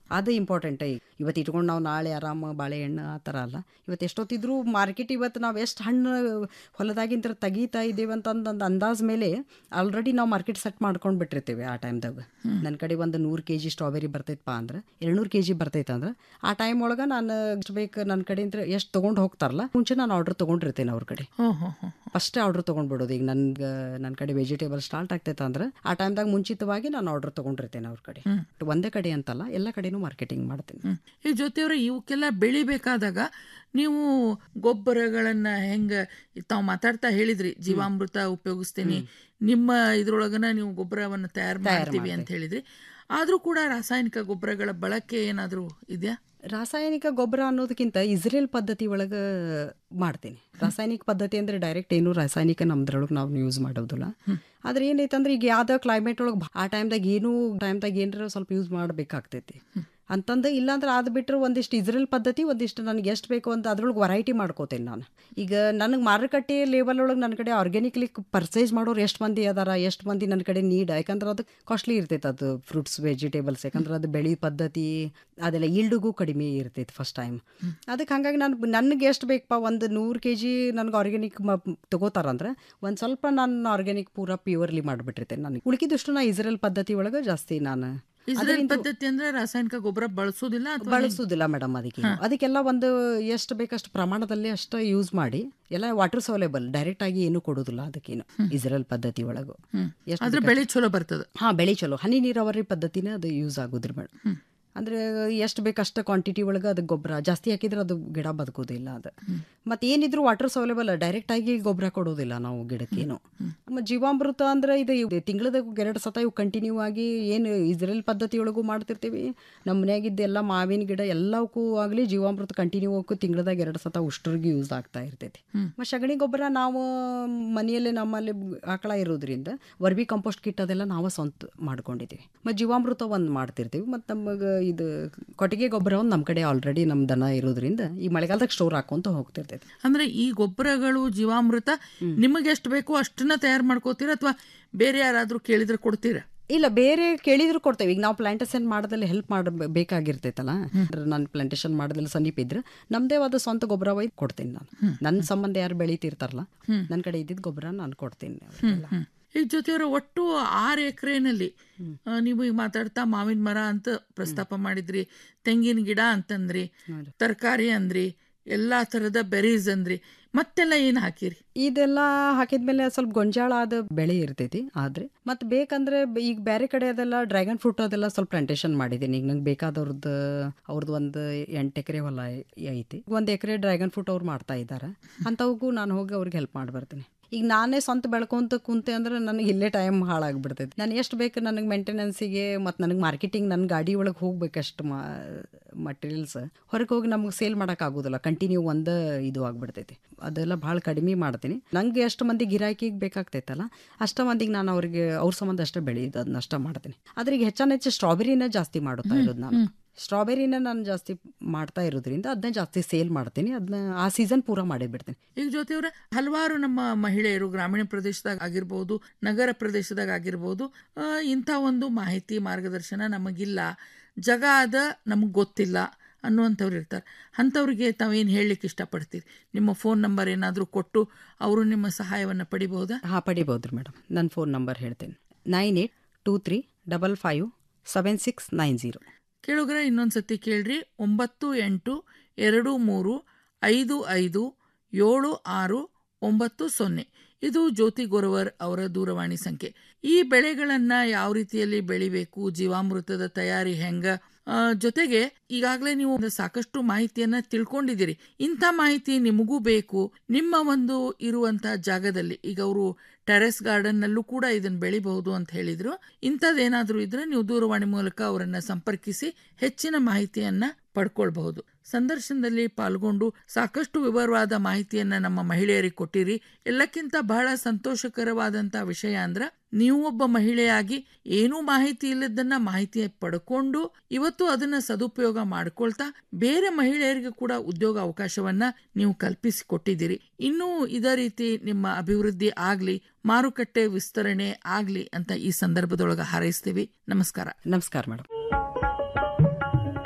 ಅದು ಇಂಪಾರ್ಟೆಂಟ್ ಇವತ್ತು ಇಟ್ಕೊಂಡು ನಾವು ನಾಳೆ ಆರಾಮ ಬಾಳೆಹಣ್ಣು ಆ ಥರ ಅಲ್ಲ ಇವತ್ತು ಎಷ್ಟೊತ್ತಿದ್ರು ಮಾರ್ಕೆಟ್ ಇವತ್ತು ನಾವು ಎಷ್ಟು ಹಣ್ಣು ಹೊಲದಾಗಿಂತ ತೆಗಿತಾ ಇದ್ದೀವಿ ಅಂತಂದು ಒಂದು ಅಂದಾಜ್ ಮೇಲೆ ಆಲ್ರೆಡಿ ನಾವು ಮಾರ್ಕೆಟ್ ಸೆಟ್ ಮಾಡ್ಕೊಂಡು ಬಿಟ್ಟಿರ್ತೀವಿ ಆ ಟೈಮ್ದಾಗ ನನ್ನ ಕಡೆ ಒಂದು ನೂರು ಕೆ ಜಿ ಸ್ಟ್ರಾಬೆರಿ ಬರ್ತೈತಪ್ಪ ಅಂದ್ರೆ ಎರಡುನೂರು ಕೆ ಜಿ ಬರ್ತೈತೆ ಅಂದ್ರೆ ಆ ಟೈಮ್ ಒಳಗೆ ನಾನು ಎಷ್ಟು ಬೇಕು ನನ್ನ ಕಡೆಯಿಂದ ಎಷ್ಟು ತೊಗೊಂಡು ಹೋಗ್ತಾರಲ್ಲ ಮುಂಚೆ ನಾನು ಆರ್ಡ್ರ್ ತೊಗೊಂಡಿರ್ತೇನೆ ಅವ್ರ ಕಡೆ ಫಸ್ಟೇ ಆರ್ಡ್ರ್ ತೊಗೊಂಡ್ಬಿಡೋದು ಈಗ ನನ್ಗೆ ನನ್ನ ಕಡೆ ವೆಜಿಟೇಬಲ್ ಸ್ಟಾರ್ಟ್ ಆಗ್ತೈತೆ ಅಂದ್ರೆ ಆ ಟೈಮ್ದಾಗ ಮುಂಚಿತವಾಗಿ ನಾನು ಆರ್ಡ್ರ್ ತೊಗೊಂಡಿರ್ತೇನೆ ಅವ್ರ ಕಡೆ ಒಂದೇ ಕಡೆ ಅಂತಲ್ಲ ಎಲ್ಲ ಕಡೆನೂ ಮಾರ್ಕೆಟಿಂಗ್ ಮಾಡ್ತೀನಿ ಈ ಜೊತೆಯವ್ರ ಇವಕ್ಕೆಲ್ಲ ಬೆಳಿಬೇಕಾದಾಗ ನೀವು ಗೊಬ್ಬರಗಳನ್ನ ಹೆಂಗ ತಾವು ಮಾತಾಡ್ತಾ ಹೇಳಿದ್ರಿ ಜೀವಾಮೃತ ಉಪಯೋಗಿಸ್ತೀನಿ ನಿಮ್ಮ ಇದ್ರೊಳಗನ ನೀವು ಗೊಬ್ಬರವನ್ನು ತಯಾರು ಮಾಡ್ತೀವಿ ಅಂತ ಹೇಳಿದ್ರಿ ಆದ್ರೂ ಕೂಡ ರಾಸಾಯನಿಕ ಗೊಬ್ಬರಗಳ ಬಳಕೆ ಏನಾದ್ರೂ ಇದೆಯಾ ರಾಸಾಯನಿಕ ಗೊಬ್ಬರ ಅನ್ನೋದಕ್ಕಿಂತ ಇಸ್ರೇಲ್ ಪದ್ಧತಿ ಒಳಗೆ ಮಾಡ್ತೀನಿ ರಾಸಾಯನಿಕ ಪದ್ಧತಿ ಅಂದರೆ ಡೈರೆಕ್ಟ್ ಏನು ರಾಸಾಯನಿಕ ನಮ್ದ್ರೊಳಗೆ ನಾವು ಯೂಸ್ ಮಾಡೋದಿಲ್ಲ ಆದ್ರೆ ಏನೈತೆ ಅಂದ್ರೆ ಈಗ ಯಾವ್ದೋ ಕ್ಲೈಮೇಟ್ ಒಳಗೆ ಆ ಟೈಮ್ದಾಗ ಏನು ಟೈಮ್ದಾಗ ಏನಾರ ಸ್ವಲ್ಪ ಯೂಸ್ ಮಾಡಬೇಕಾಗ್ತೈತಿ ಅಂತಂದು ಇಲ್ಲಾಂದ್ರೆ ಅದು ಬಿಟ್ಟರೆ ಒಂದಿಷ್ಟು ಇಸ್ರೇಲ್ ಪದ್ಧತಿ ಒಂದಿಷ್ಟು ನನಗೆ ಎಷ್ಟು ಬೇಕು ಅಂತ ಅದ್ರೊಳಗೆ ವೆರೈಟಿ ಮಾಡ್ಕೋತೇನೆ ನಾನು ಈಗ ನನಗೆ ಮಾರುಕಟ್ಟೆ ಲೇವಲ್ ಒಳಗೆ ನನ್ನ ಕಡೆ ಆರ್ಗ್ಯಾನಿಕ್ಲಿ ಪರ್ಚೇಸ್ ಮಾಡೋರು ಎಷ್ಟು ಮಂದಿ ಅದಾರ ಎಷ್ಟು ಮಂದಿ ನನ್ನ ಕಡೆ ನೀಡ್ ಯಾಕಂದ್ರೆ ಅದು ಕಾಸ್ಟ್ಲಿ ಇರ್ತೈತೆ ಅದು ಫ್ರೂಟ್ಸ್ ವೆಜಿಟೇಬಲ್ಸ್ ಯಾಕಂದ್ರೆ ಅದು ಬೆಳೆ ಪದ್ಧತಿ ಅದೆಲ್ಲ ಈಲ್ಡಿಗೂ ಕಡಿಮೆ ಇರ್ತೈತೆ ಫಸ್ಟ್ ಟೈಮ್ ಅದಕ್ಕೆ ಹಾಗಾಗಿ ನಾನು ನನಗೆ ಎಷ್ಟು ಬೇಕಪ್ಪ ಒಂದು ನೂರು ಕೆ ಜಿ ನನಗೆ ಆರ್ಗ್ಯಾನಿಕ್ ಮ ತಗೋತಾರಂದ್ರೆ ಒಂದು ಸ್ವಲ್ಪ ನಾನು ಆರ್ಗ್ಯಾನಿಕ್ ಪೂರ ಪ್ಯೂರ್ಲಿ ಮಾಡಿಬಿಟ್ಟಿರ್ತೇನೆ ನನಗೆ ಉಳ್ಕಿದಷ್ಟು ನಾ ಇಸ್ರೇಲ್ ಪದ್ಧತಿ ಒಳಗೆ ಜಾಸ್ತಿ ನಾನು ಇಸ್ರೇಲ್ ಪದ್ಧತಿ ಅಂದ್ರೆ ರಾಸಾಯನಿಕ ಗೊಬ್ಬರ ಬಳಸೋದಿಲ್ಲ ಅಥವಾ ಬಳಸೋದಿಲ್ಲ ಮೇಡಮ್ ಅದಕ್ಕೆ ಅದಕ್ಕೆಲ್ಲ ಒಂದು ಎಷ್ಟು ಬೇಕಷ್ಟು ಪ್ರಮಾಣದಲ್ಲಿ ಅಷ್ಟು ಯೂಸ್ ಮಾಡಿ ಎಲ್ಲ ವಾಟರ್ ಸೌಲೇಬಲ್ ಡೈರೆಕ್ಟ್ ಆಗಿ ಏನು ಕೊಡೋದಿಲ್ಲ ಅದಕ್ಕೇನು ಇಸ್ರೇಲ್ ಪದ್ಧತಿ ಒಳಗು ಎಷ್ಟು ಆದ್ರೆ ಬೇಕಷ್ಟು- ಬೆಳೆ ಚಲೋ ಬರ್ತದ ಹಾ ಬೆಳೆ ಚಲೋ ಹನಿ ನೀರಾವರಿ ಪದ್ಧತಿನೇ ಅದು ಯೂಸ್ ಆಗೋದ್ರಿ ಮೇಡಮ್ ಅಂದ್ರೆ ಎಷ್ಟು ಬೇಕಷ್ಟು ಕ್ವಾಂಟಿಟಿ ಒಳಗೆ ಅದಕ್ಕೆ ಗೊಬ್ಬರ ಜಾಸ್ತಿ ಹಾಕಿದ್ರೆ ಅದು ಗಿಡ ಬದುಕೋದಿಲ್ಲ ಅದು ಮತ್ತೆ ಏನಿದ್ರು ವಾಟರ್ ಸೌಲೇಬಲ್ ಡೈರೆಕ್ಟ್ ಆಗಿ ಗೊಬ್ಬರ ಕೊಡೋದಿಲ್ಲ ನಾವು ಗಿಡಕ್ಕೇನು ಮತ್ತೆ ಜೀವಾಮೃತ ಅಂದ್ರೆ ಇದು ತಿಂಗಳದ ಎರಡು ಸತ ಇವು ಕಂಟಿನ್ಯೂ ಆಗಿ ಏನು ಇಸ್ರೇಲ್ ಪದ್ಧತಿ ಒಳಗೂ ಮಾಡ್ತಿರ್ತೀವಿ ನಮ್ಮ ಮನ್ಯಾಗಿದ್ದೆಲ್ಲ ಮಾವಿನ ಗಿಡ ಎಲ್ಲವಕ್ಕೂ ಆಗಲಿ ಜೀವಾಮೃತ ಕಂಟಿನ್ಯೂ ಹೋಗು ತಿಂಗಳದಾಗ ಎರಡು ಸತ ಉಷ್ಟ್ರಿಗೆ ಯೂಸ್ ಆಗ್ತಾ ಇರ್ತೈತಿ ಮತ್ತು ಸಗಣಿ ಗೊಬ್ಬರ ನಾವು ಮನೆಯಲ್ಲೇ ನಮ್ಮಲ್ಲಿ ಆಕಳ ಇರೋದ್ರಿಂದ ವರ್ಬಿ ಕಂಪೋಸ್ಟ್ ಕಿಟ್ ಅದೆಲ್ಲ ನಾವು ಸ್ವಂತ ಮಾಡ್ಕೊಂಡಿದ್ದೀವಿ ಮತ್ತು ಜೀವಾಮೃತ ಒಂದು ಮಾಡ್ತಿರ್ತೀವಿ ಮತ್ತು ನಮಗೆ ಇದು ಕೊಟ್ಟಿಗೆ ಗೊಬ್ಬರ ಒಂದು ನಮ್ಮ ಕಡೆ ಆಲ್ರೆಡಿ ನಮ್ಮ ದನ ಇರೋದ್ರಿಂದ ಈ ಮಳೆಗಾಲದಾಗ ಸ್ಟೋರ್ ಹಾಕೊಂತ ಹೋಗ್ತಿರ್ತೈತಿ ಅಂದ್ರೆ ಈ ಗೊಬ್ಬರಗಳು ಜೀವಾಮೃತ ನಿಮಗೆ ಎಷ್ಟು ಬೇಕೋ ಅಷ್ಟನ್ನ ತಯಾರು ಮಾಡ್ಕೋತೀರಾ ಅಥವಾ ಬೇರೆ ಯಾರಾದ್ರೂ ಕೇಳಿದ್ರೆ ಕೊಡ್ತೀರಾ ಇಲ್ಲ ಬೇರೆ ಕೇಳಿದ್ರು ಕೊಡ್ತೇವೆ ಈಗ ನಾವು ಪ್ಲಾಂಟೇಶನ್ ಮಾಡೋದಲ್ಲಿ ಹೆಲ್ಪ್ ಮಾಡ ಬೇಕಾಗಿರ್ತೈತಲ್ಲ ನಾನು ಪ್ಲಾಂಟೇಶನ್ ಮಾಡೋದ್ರಲ್ಲಿ ಸಮೀಪ ಇದ್ರೆ ನಮ್ದೇ ಆದ ಸ್ವಂತ ಗೊಬ್ಬರ ಒಯ್ದು ಕೊಡ್ತೀನಿ ನಾನು ನನ್ನ ಸಂಬಂಧ ಯಾರು ಬೆಳೀತಿರ್ತಾರಲ್ಲ ನನ್ನ ಕಡೆ ಇದ್ದಿದ್ದು ಗೊಬ್ಬರ ನಾನು ಕೊಡ್ತೀನಿ ಅವ್ರಿಗೆಲ್ಲ. ಈಗ ಜೊತೆಯವರ ಒಟ್ಟು ಆರು ಎಕರೆನಲ್ಲಿ ನೀವು ಈಗ ಮಾತಾಡ್ತಾ ಮಾವಿನ ಮರ ಅಂತ ಪ್ರಸ್ತಾಪ ಮಾಡಿದ್ರಿ ತೆಂಗಿನ ಗಿಡ ಅಂತಂದ್ರಿ ತರಕಾರಿ ಅಂದ್ರಿ ಎಲ್ಲಾ ತರದ ಬೆರೀಸ್ ಅಂದ್ರಿ ಮತ್ತೆಲ್ಲ ಏನ್ ಹಾಕಿರಿ ಇದೆಲ್ಲ ಹಾಕಿದ್ಮೇಲೆ ಸ್ವಲ್ಪ ಗೊಂಜಾಳ ಆದ ಬೆಳೆ ಇರ್ತೈತಿ ಆದ್ರೆ ಮತ್ತೆ ಬೇಕಂದ್ರೆ ಬ- ಈಗ ಬೇರೆ ಕಡೆ ಅದೆಲ್ಲ ಡ್ರ್ಯಾಗನ್ ಫ್ರೂಟ್ ಅದೆಲ್ಲ ಸ್ವಲ್ಪ ಪ್ಲಾಂಟೇಶನ್ ಮಾಡಿದ್ದೀನಿ ಈಗ ನಂಗೆ ಬೇಕಾದವ್ರದ್ದು ಅವ್ರದ್ದು ಒಂದು ಎಂಟು ಎಕರೆ ಹೊಲ ಐತಿ ಒಂದು ಎಕರೆ ಡ್ರ್ಯಾಗನ್ ಫ್ರೂಟ್ ಅವ್ರು ಮಾಡ್ತಾ ಇದ್ದಾರೆ ಅಂಥವ್ಗೂ ನಾನು ಹೋಗಿ ಅವ್ರಿಗೆ ಹೆಲ್ಪ್ ಮಾಡಿ ಬರ್ತೀನಿ ಈಗ ನಾನೇ ಸ್ವಂತ ಬೆಳ್ಕೊಂತ ಕುಂತೆ ಅಂದ್ರೆ ನನಗೆ ಇಲ್ಲೇ ಟೈಮ್ ಹಾಳಾಗ್ಬಿಡ್ತೈತಿ ನಾನು ಎಷ್ಟು ಬೇಕು ನನಗೆ ಮೇಂಟೆನೆನ್ಸಿಗೆ ಮತ್ತು ನನಗೆ ಮಾರ್ಕೆಟಿಂಗ್ ನನ್ನ ಗಾಡಿ ಒಳಗೆ ಹೋಗ್ಬೇಕಷ್ಟು ಮಾ ಮಟೀರಿಯಲ್ಸ್ ಹೊರಗೆ ಹೋಗಿ ನಮ್ಗೆ ಸೇಲ್ ಮಾಡೋಕ್ಕಾಗೋದಿಲ್ಲ ಕಂಟಿನ್ಯೂ ಒಂದು ಇದು ಆಗ್ಬಿಡ್ತೈತಿ ಅದೆಲ್ಲ ಭಾಳ ಕಡಿಮೆ ಮಾಡ್ತೀನಿ ನಂಗೆ ಎಷ್ಟು ಮಂದಿ ಗಿರಾಕಿಗೆ ಬೇಕಾಗ್ತೈತಲ್ಲ ಅಷ್ಟ ಮಂದಿಗೆ ನಾನು ಅವ್ರಿಗೆ ಅವ್ರ ಸಂಬಂಧ ಅಷ್ಟೇ ಬೆಳೆಯೋದು ಅದನ್ನ ಅಷ್ಟ ಮಾಡ್ತೀನಿ ಆದ್ರೆ ಈಗ ಹೆಚ್ಚಾನ ಹೆಚ್ಚು ಸ್ಟ್ರಾಬೆರಿನ ಜಾಸ್ತಿ ಮಾಡುತ್ತಾ ಇರೋದು ನಾನು ಸ್ಟ್ರಾಬೆರಿನ ನಾನು ಜಾಸ್ತಿ ಮಾಡ್ತಾ ಇರೋದ್ರಿಂದ ಅದನ್ನ ಜಾಸ್ತಿ ಸೇಲ್ ಮಾಡ್ತೀನಿ ಅದನ್ನ ಆ ಸೀಸನ್ ಪೂರ ಮಾಡೇ ಬಿಡ್ತೀನಿ ಈಗ ಜೊತೆಯವ್ರ ಹಲವಾರು ನಮ್ಮ ಮಹಿಳೆಯರು ಗ್ರಾಮೀಣ ಪ್ರದೇಶದಾಗ ಆಗಿರ್ಬೋದು ನಗರ ಪ್ರದೇಶದಾಗ ಆಗಿರ್ಬೋದು ಆ, ಇಂಥ ಒಂದು ಮಾಹಿತಿ ಮಾರ್ಗದರ್ಶನ ನಮಗಿಲ್ಲ ಜಗ ಅದ ನಮಗೆ ಗೊತ್ತಿಲ್ಲ ಅನ್ನುವಂಥವ್ರು ಇರ್ತಾರೆ ಅಂಥವ್ರಿಗೆ ತಾವೇನು ಹೇಳಲಿಕ್ಕೆ ಇಷ್ಟಪಡ್ತೀರಿ ನಿಮ್ಮ ಫೋನ್ ನಂಬರ್ ಏನಾದರೂ ಕೊಟ್ಟು ಅವರು ನಿಮ್ಮ ಸಹಾಯವನ್ನು ಪಡಿಬಹುದಾ ಹಾಂ ಪಡಿಬೋದು ಮೇಡಮ್ ನನ್ನ ಫೋನ್ ನಂಬರ್ ಹೇಳ್ತೇನೆ nine eight two three double five seven six nine zero ಕೇಳುಗ್ರೆ ಇನ್ನೊಂದು ಸತಿ ಕೇಳ್ರಿ ಒಂಬತ್ತು ಎಂಟು ಎರಡು ಮೂರು ಐದು ಐದು ಏಳು ಆರು ಒಂಬತ್ತು ಸೊನ್ನೆ ಇದು ಜ್ಯೋತಿ ಗೊರವರ್ ಅವರ ದೂರವಾಣಿ ಸಂಖ್ಯೆ ಈ ಬೆಳೆಗಳನ್ನ ಯಾವ ರೀತಿಯಲ್ಲಿ ಬೆಳಿಬೇಕು ಜೀವಾಮೃತದ ತಯಾರಿ ಹೆಂಗ ಆ, ಜೊತೆಗೆ ಈಗಾಗಲೇ ನೀವು ಒಂದು ಸಾಕಷ್ಟು ಮಾಹಿತಿಯನ್ನ ತಿಳ್ಕೊಂಡಿದ್ದೀರಿ ಇಂಥ ಮಾಹಿತಿ ನಿಮಗೂ ಬೇಕು ನಿಮ್ಮ ಒಂದು ಇರುವಂತಹ ಜಾಗದಲ್ಲಿ ಈಗ ಅವರು ಟೆರೆಸ್ ಗಾರ್ಡನ್ ನಲ್ಲೂ ಕೂಡ ಇದನ್ನ ಬೆಳಿಬಹುದು ಅಂತ ಹೇಳಿದ್ರು ಇಂಥದ್ದೇನಾದ್ರೂ ಇದ್ರೆ ನೀವು ದೂರವಾಣಿ ಮೂಲಕ ಅವರನ್ನ ಸಂಪರ್ಕಿಸಿ ಹೆಚ್ಚಿನ ಮಾಹಿತಿಯನ್ನ ಪಡ್ಕೊಳ್ಬಹುದು ಸಂದರ್ಶನದಲ್ಲಿ ಪಾಲ್ಗೊಂಡು ಸಾಕಷ್ಟು ವಿವರವಾದ ಮಾಹಿತಿಯನ್ನ ನಮ್ಮ ಮಹಿಳೆಯರಿಗೆ ಕೊಟ್ಟಿರಿ ಎಲ್ಲಕ್ಕಿಂತ ಬಹಳ ಸಂತೋಷಕರವಾದಂತ ವಿಷಯ ಅಂದ್ರ ನೀವು ಒಬ್ಬ ಮಹಿಳೆಯಾಗಿ ಏನೂ ಮಾಹಿತಿ ಇಲ್ಲದನ್ನ ಮಾಹಿತಿ ಪಡ್ಕೊಂಡು ಇವತ್ತು ಅದನ್ನ ಸದುಪಯೋಗ ಮಾಡ್ಕೊಳ್ತಾ ಬೇರೆ ಮಹಿಳೆಯರಿಗೆ ಕೂಡ ಉದ್ಯೋಗ ಅವಕಾಶವನ್ನ ನೀವು ಕಲ್ಪಿಸಿ ಕೊಟ್ಟಿದ್ದೀರಿ ಇನ್ನೂ ಇದೇ ರೀತಿ ನಿಮ್ಮ ಅಭಿವೃದ್ಧಿ ಆಗ್ಲಿ ಮಾರುಕಟ್ಟೆ ವಿಸ್ತರಣೆ ಆಗ್ಲಿ ಅಂತ ಈ ಸಂದರ್ಭದೊಳಗ ಹಾರೈಸ್ತೀವಿ ನಮಸ್ಕಾರ ನಮಸ್ಕಾರ ಮೇಡಮ್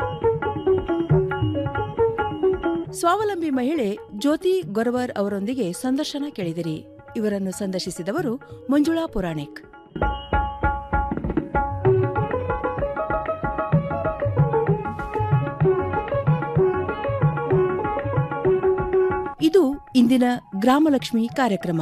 ಸ್ವಾವಲಂಬಿ ಮಹಿಳೆ ಜ್ಯೋತಿ ಗೊರವರ್ ಅವರೊಂದಿಗೆ ಸಂದರ್ಶನ ಕೇಳಿದಿರಿ ಇವರನ್ನು ಸಂದರ್ಶಿಸಿದವರು ಮಂಜುಳಾ ಪುರಾಣಿಕ್ ಇದು ಇಂದಿನ ಗ್ರಾಮಲಕ್ಷ್ಮಿ ಕಾರ್ಯಕ್ರಮ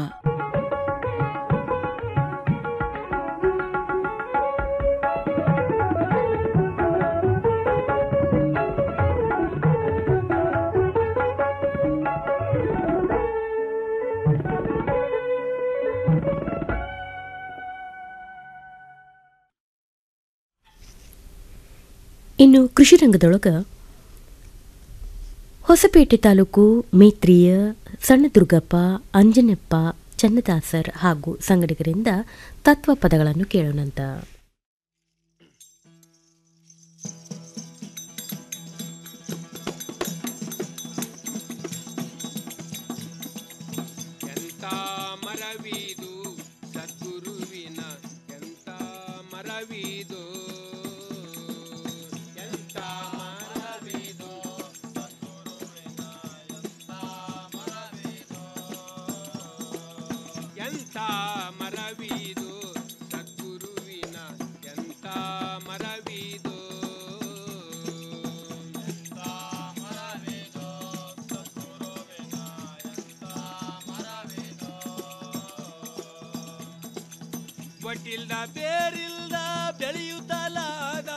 ಇನ್ನು ಕೃಷಿ ರಂಗದೊಳಗ ಹೊಸಪೇಟೆ ತಾಲೂಕು ಮೇತ್ರಿಯ ಸಣ್ಣದುರ್ಗಪ್ಪ ಅಂಜನಪ್ಪ ಚನ್ನದಾಸರ್ ಹಾಗೂ ಸಂಗಡಿಗರಿಂದ ತತ್ವ ಪದಗಳನ್ನು ಕೇಳೋಣಂತ ಎಂತ ಮರವಿದು ಸದ್ಗುರುವಿನ ಎಂತ ಮರವಿದು ಎಂತ ಮರವಿದು ಎಂತ ಮರವಿದು ಸದ್ಗುರುವಿನ ಎಂತ ಮರವಿದು ಎಂತ ಮರವಿದು ಒಟ್ಟಿಲ್ದ ಬೇರಿಲ್ದ ಬೆಳೆಯುತ್ತಲಾದ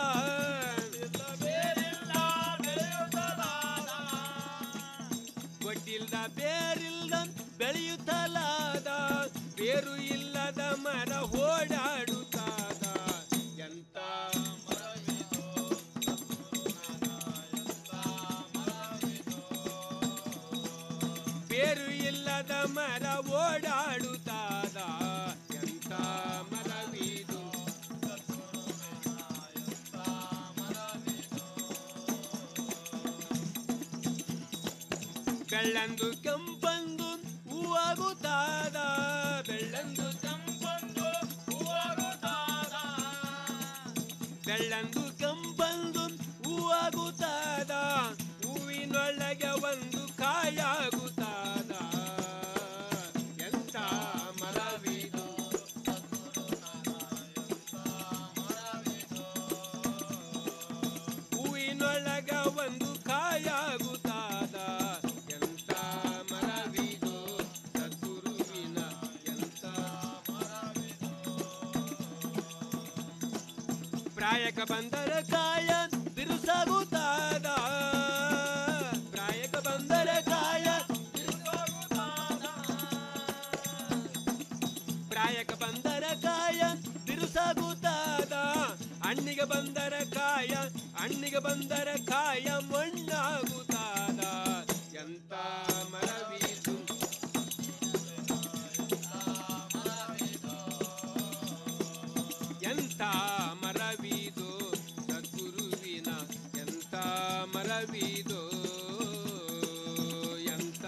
ಒಟ್ಟಿಲ್ದ ಬೇರಿಲ್ದ ಬೆಳೆಯುತ್ತಲಾದ ಬೇರು ಇಲ್ಲದ ಮರ ಓಡಾಡುತ್ತಾದ ಎಂತ ಬೇರು ಇಲ್ಲದ ಮರ ಓಡಾಡುತ್ತಾದ ಎಂತ ಮರವಿದು ಬೆಳ್ಳಂದು ಕೆಂಪಂದು ಹೂವಾಗುತ್ತಾದ ಬೆಳ್ಳಂದು ಕೆಂಪಂದು ಹೂವಾಗುತ್ತಾದ ಬೆಳ್ಳಂದು ಕೆಂಪಂದು ಹೂವಾಗುತ್ತಾದ ಹೂವಿನೊಳಗೆ ಒಂದು ಕಾಯಾಗುತ್ತಾದ ಎಂತ ಮರವಿದು ಹೂವಿನೊಳಗ ಒಂದು ಕಾಯಾಗುತ್ತಾದ ಎಂತ ಮರವಿದು ಸದ್ಗುರುವಿನ ಎಂತ ಪ್ರಾಯಕ ಬಂದರ ಕಾಯ ಬಿರುಸಾಗುತ್ತಾದ ಪ್ರಾಯಕ ಬಂದರ ಕಾಯ ಪ್ರಾಯಕ ಬಂದರ ಕಾಯ ಬಿರುಸಾಗುತ್ತಾದ ಹಣ್ಣಿಗೆ ಬಂದರ ಕಾಯ ಹಣ್ಣಿಗೆ ಬಂದರ ಕಾಯ ಮಣ್ಣಾಗುತ್ತಾದ ಎಂತ ಮರವಿದು ಎಂತ ಮರವಿದು ಸದ್ಗುರುವಿನ ಎಂತ ಮರವಿದು ಎಂತ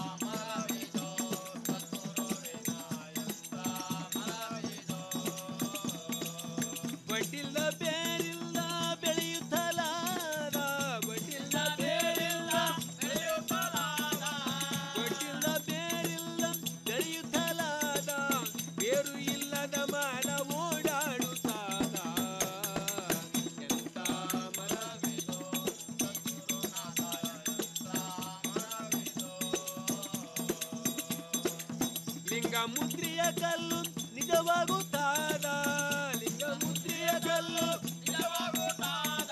ಬಡ್ಡಿಲ್ಲ ಬೇರಿಲ್ಲ ಬೆಳೆಯುತ್ತಲಾದ ಬಡ್ಡಿಲ್ಲ ಬೇರಿಲ್ಲ ಬೆಳೆಯುತ್ತಲಾದ ಬಡ್ಡಿಲ್ಲ ಬೇರಿಲ್ಲ ಬೆಳೆಯುತ್ತಲಾದ ಬೇರು ಇಲ್ಲದ ಮರ ಓಡಾಡುತ್ತಾದ ಎಂತ ಮರವಿದು ಲಿಂಗ ಮುದ್ರೆಯ ಕಲ್ಲು ನಿಜವಾಗುತ್ತಾದ ಲಿಂಗ ಮುದ್ರೆಯ ಕಲ್ಲು ನಿಜವಾಗುತ್ತಾದ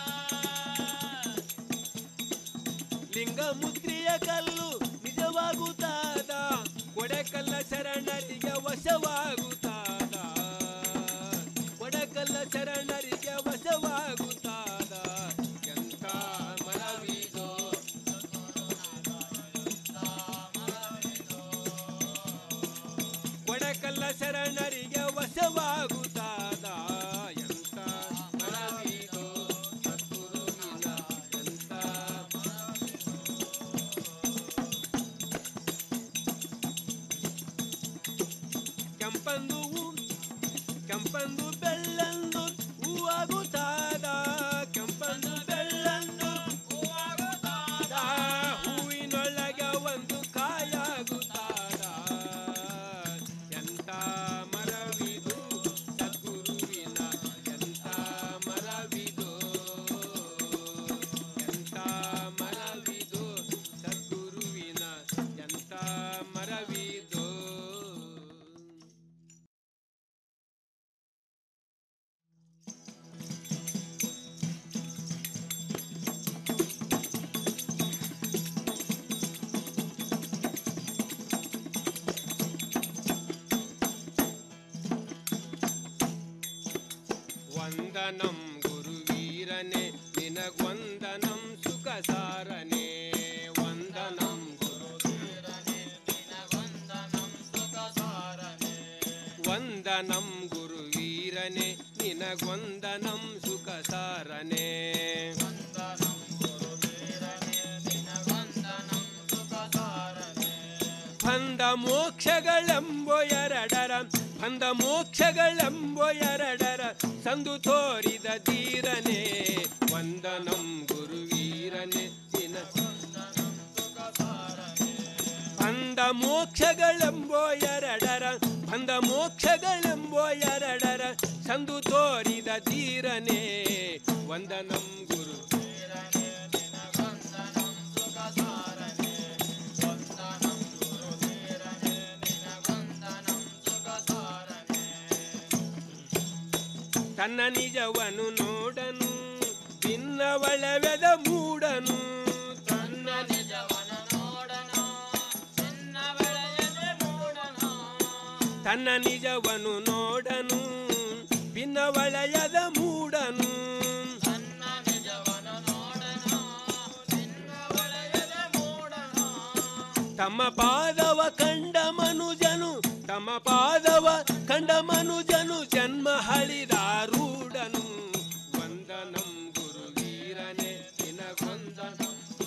ಲಿಂಗ ಮುದ್ರೆಯ ಕಲ್ಲು ನಿಜವಾಗುತ್ತಾದ ಕೊಡೆಕಲ್ಲ ಶರಣರಿಗೆ ವಶವಾಗುತ್ತಾದ ಕೊಡೆಕಲ್ಲ ಶರಣರಿಗೆ ವಶವಾಗುತ್ತಾದ ಎಂತ ಮರವಿದು ಕೊಡಕಲ್ಲ ಶರಣರಿಗೆ ವಶವಾಗುತ್ತಾದ ಎಂತ ಮರವಿದು ಸದ್ಗುರುವಿನ ಎಂತ ಕೆಂಪಂದು ಹೂ- ಕೆಂಪಂದು ಬೆಳ್ಳಂದು ಹೂವಾಗುತ್ತಾದ ಕೆಂಪಂದು ಬೆಳ್ಳಂದು ಹೂವಾಗುತ್ತಾದ ಹೂವಿನ ವಂದನಂ ಗುರುವೀರನೆ ನಿನಗೊಂದನಂ ಸುಖ ಸಾರನೆ ವಂದನಂ ಗುರುವೀರನೆ ನಿನಗೊಂದನಂ ಸುಖ ಸಾರನೆ ವಂದನಂ ಗುರುವೀರನೆ ನಿನಗೊಂದನಂ ಸುಖ ಸಾರನೆ ಬಂದ ಮೋಕ್ಷಗಳೆಂಬೋ ಎರಡರ ಬಂದ ಮೋಕ್ಷಗಳೆಂಬೋ ಎರಡರ ಸಂದು ತೋರಿದ ಧೀರನೆ ವಂದನಂ ಗುರುವೀರನೆ ದಿನ ಬಂದ ಮೋಕ್ಷಗಳೆಂಬೋ ಎರಡರ ಬಂದ ಮೋಕ್ಷಗಳೆಂಬೋ ಎರಡರ ಸಂದು ತೋರಿದ ಧೀರನೆ ವಂದನಂ ಗುರು ತನ್ನ ನಿಜವನು ನೋಡನು ಭಿನ್ನವಳವೆದ ಮೂಡನು ತನ್ನ ನಿಜವನು ನೋಡನು ತನ್ನ ನಿಜವನು ನೋಡನು ಭಿನ್ನವಳಯದ ಮೂಡನು ತಮ್ಮ ಪಾದವ ಕಂಡ ಮನುಜನು ತಮ್ಮ ಪಾದವ ಕಂಡ ಮನುಜನು ಜನ್ಮ ಹಳಿದಾರೂಢನು ವಂದನಂ ಗುರುವೀರನೆ ನಿನಗೊಂದನ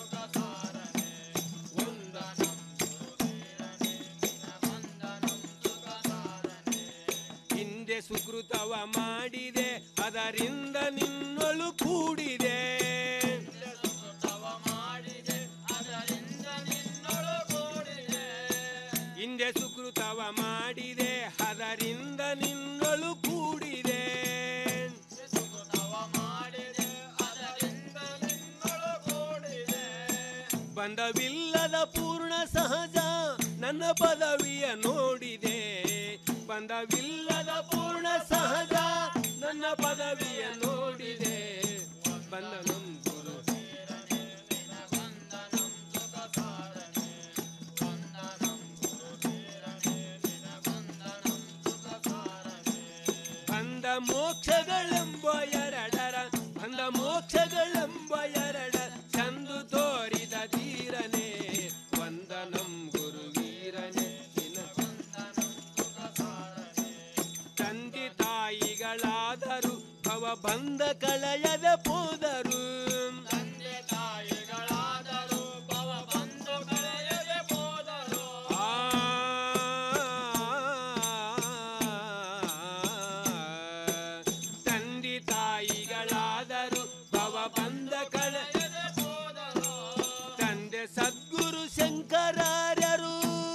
ಹಿಂದೆ ಸುಕೃತವ ಮಾಡಿದೆ ಅದರಿಂದ ನಿನ್ನೊಳು ಕೂಡಿದೆ ಹಿಂದೆ ಸುಕೃತವ ಮಾಡಿದೆ ಅದರಿಂದ ನಿನ್ನೊಳು ಕೂಡಿದೆ ಬಂಧವಿಲ್ಲದ ಪೂರ್ಣ ಸಹಜ ನನ್ನ ಪದವಿಯ ನೋಡಿದೆ ಬಂಧವಿಲ್ಲದ ಪೂರ್ಣ ಸಹಜ ನನ್ನ ಪದವಿಯ ನೋಡಿದೆ ಬಂಧನಂ ಗುರು ಬಂದ ಮೋಕ್ಷಗಳೆಂಬ ಎರಡರ ಬಂದ ಮೋಕ್ಷಗಳೆಂಬ ಎರಡ ಚಂದು ತೋರಿದ ಧೀರನೆ ವಂದನಂ ಗುರುವೀರನೆ ನಿನ ತಂದೆ ತಾಯಿಗಳಾದರು ಭವ ಬಂದ ಕಳೆಯದ ಪೋದರು ತಂದೆ ತಾಯಿಗಳಾದರು ಭವ ಬಂದ ಕಳೆಯದ ಪೋದರು ತಂದೆ ತಾಯಿಗಳಾದರು ಭವ ಬಂದ ಕಳೆಯದ ಪೋದರು ತಂದೆ ಸದ್ಗುರು ಶಂಕರಾರ್ಯರು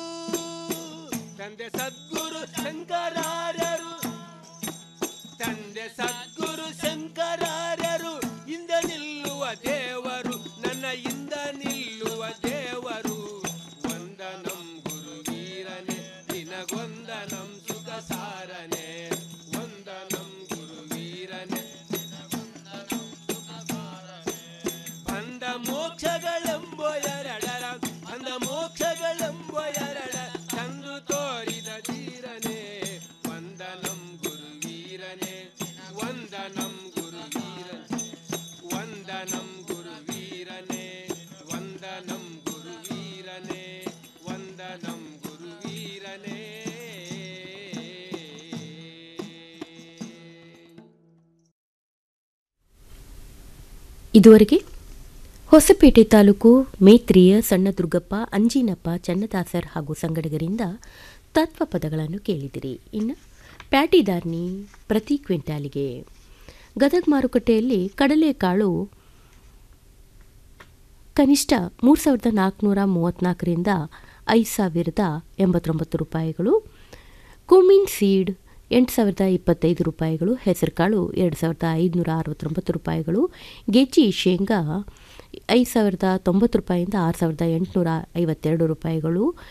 ತಂದೆ ಸದ್ಗುರು ಶಂಕರಾರ್ಯರು ತಂದೆ ಸದ್ಗುರು ಶಂಕರಾರ್ಯರು ಇಂದ ನಿಲ್ಲುವ ದೇವರು ನನ್ನ ಇಂದ ನಿಲ್ಲುವ ದೇವರು ವಂದನಂ ಗುರುವೀರನೆ ನಿನಗೊಂದನಂ ಸುಖ ಸಾರನೆ ವಂದನಂ ಗುರುವೀರನೆ ಬಂದ ಮೋಕ್ಷಗಳೆಂಬೋ ಎರಡರ ಬಂದ ಮೋಕ್ಷಗಳೆಂಬೋ ಎರಡ ತಂದು ತೋರಿದ ಧೀರನೆ ವಂದನಂ ಗುರುವೀರನೆ ವಂದನಂ ಗುರುವೀರನೆ ವಂದನಂ ಗುರುವೀರನೆ ವಂದನಂ ಗುರುವೀರನೆ ವಂದನಂ ಗುರುವೀರನೆ ಇದುವರೆಗೆ ಹೊಸಪೇಟೆ ತಾಲೂಕು ಮೇತ್ರಿಯ ಸಣ್ಣ ದುರ್ಗಪ್ಪ ಅಂಜಿನಪ್ಪ ಚನ್ನದಾಸರ್ ಹಾಗೂ ಸಂಗಡಿಗರಿಂದ ತತ್ವ ಪದಗಳನ್ನು ಕೇಳಿದಿರಿ ಇನ್ನು ಪ್ಯಾಟಿದಾರ್ನಿ ಪ್ರತಿ ಕ್ವಿಂಟಾಲಿಗೆ ಗದಗ ಮಾರುಕಟ್ಟೆಯಲ್ಲಿ ಕಡಲೆಕಾಳು ಕನಿಷ್ಠ ಮೂರು ಸಾವಿರದ ನಾಲ್ಕುನೂರ ಮೂವತ್ತ್ನಾಲ್ಕರಿಂದ ಐದು ಸಾವಿರದ ಎಂಬತ್ತೊಂಬತ್ತು ರೂಪಾಯಿಗಳು ಕುಮಿನ್ ಸೀಡ್ ಎಂಟು ಸಾವಿರದ ಇಪ್ಪತ್ತೈದು ರೂಪಾಯಿಗಳು ಹೆಸರುಕಾಳು ಎರಡು ಸಾವಿರದ ಐದುನೂರ ಅರವತ್ತೊಂಬತ್ತು ರೂಪಾಯಿಗಳು ಗೆಜ್ಜಿ ಶೇಂಗಾ ಐದು ಸಾವಿರದ ತೊಂಬತ್ತು ರೂಪಾಯಿಯಿಂದ ಆರು ಸಾವಿರದ ಎಂಟುನೂರ ಐವತ್ತೆರಡು ರೂಪಾಯಿಗಳು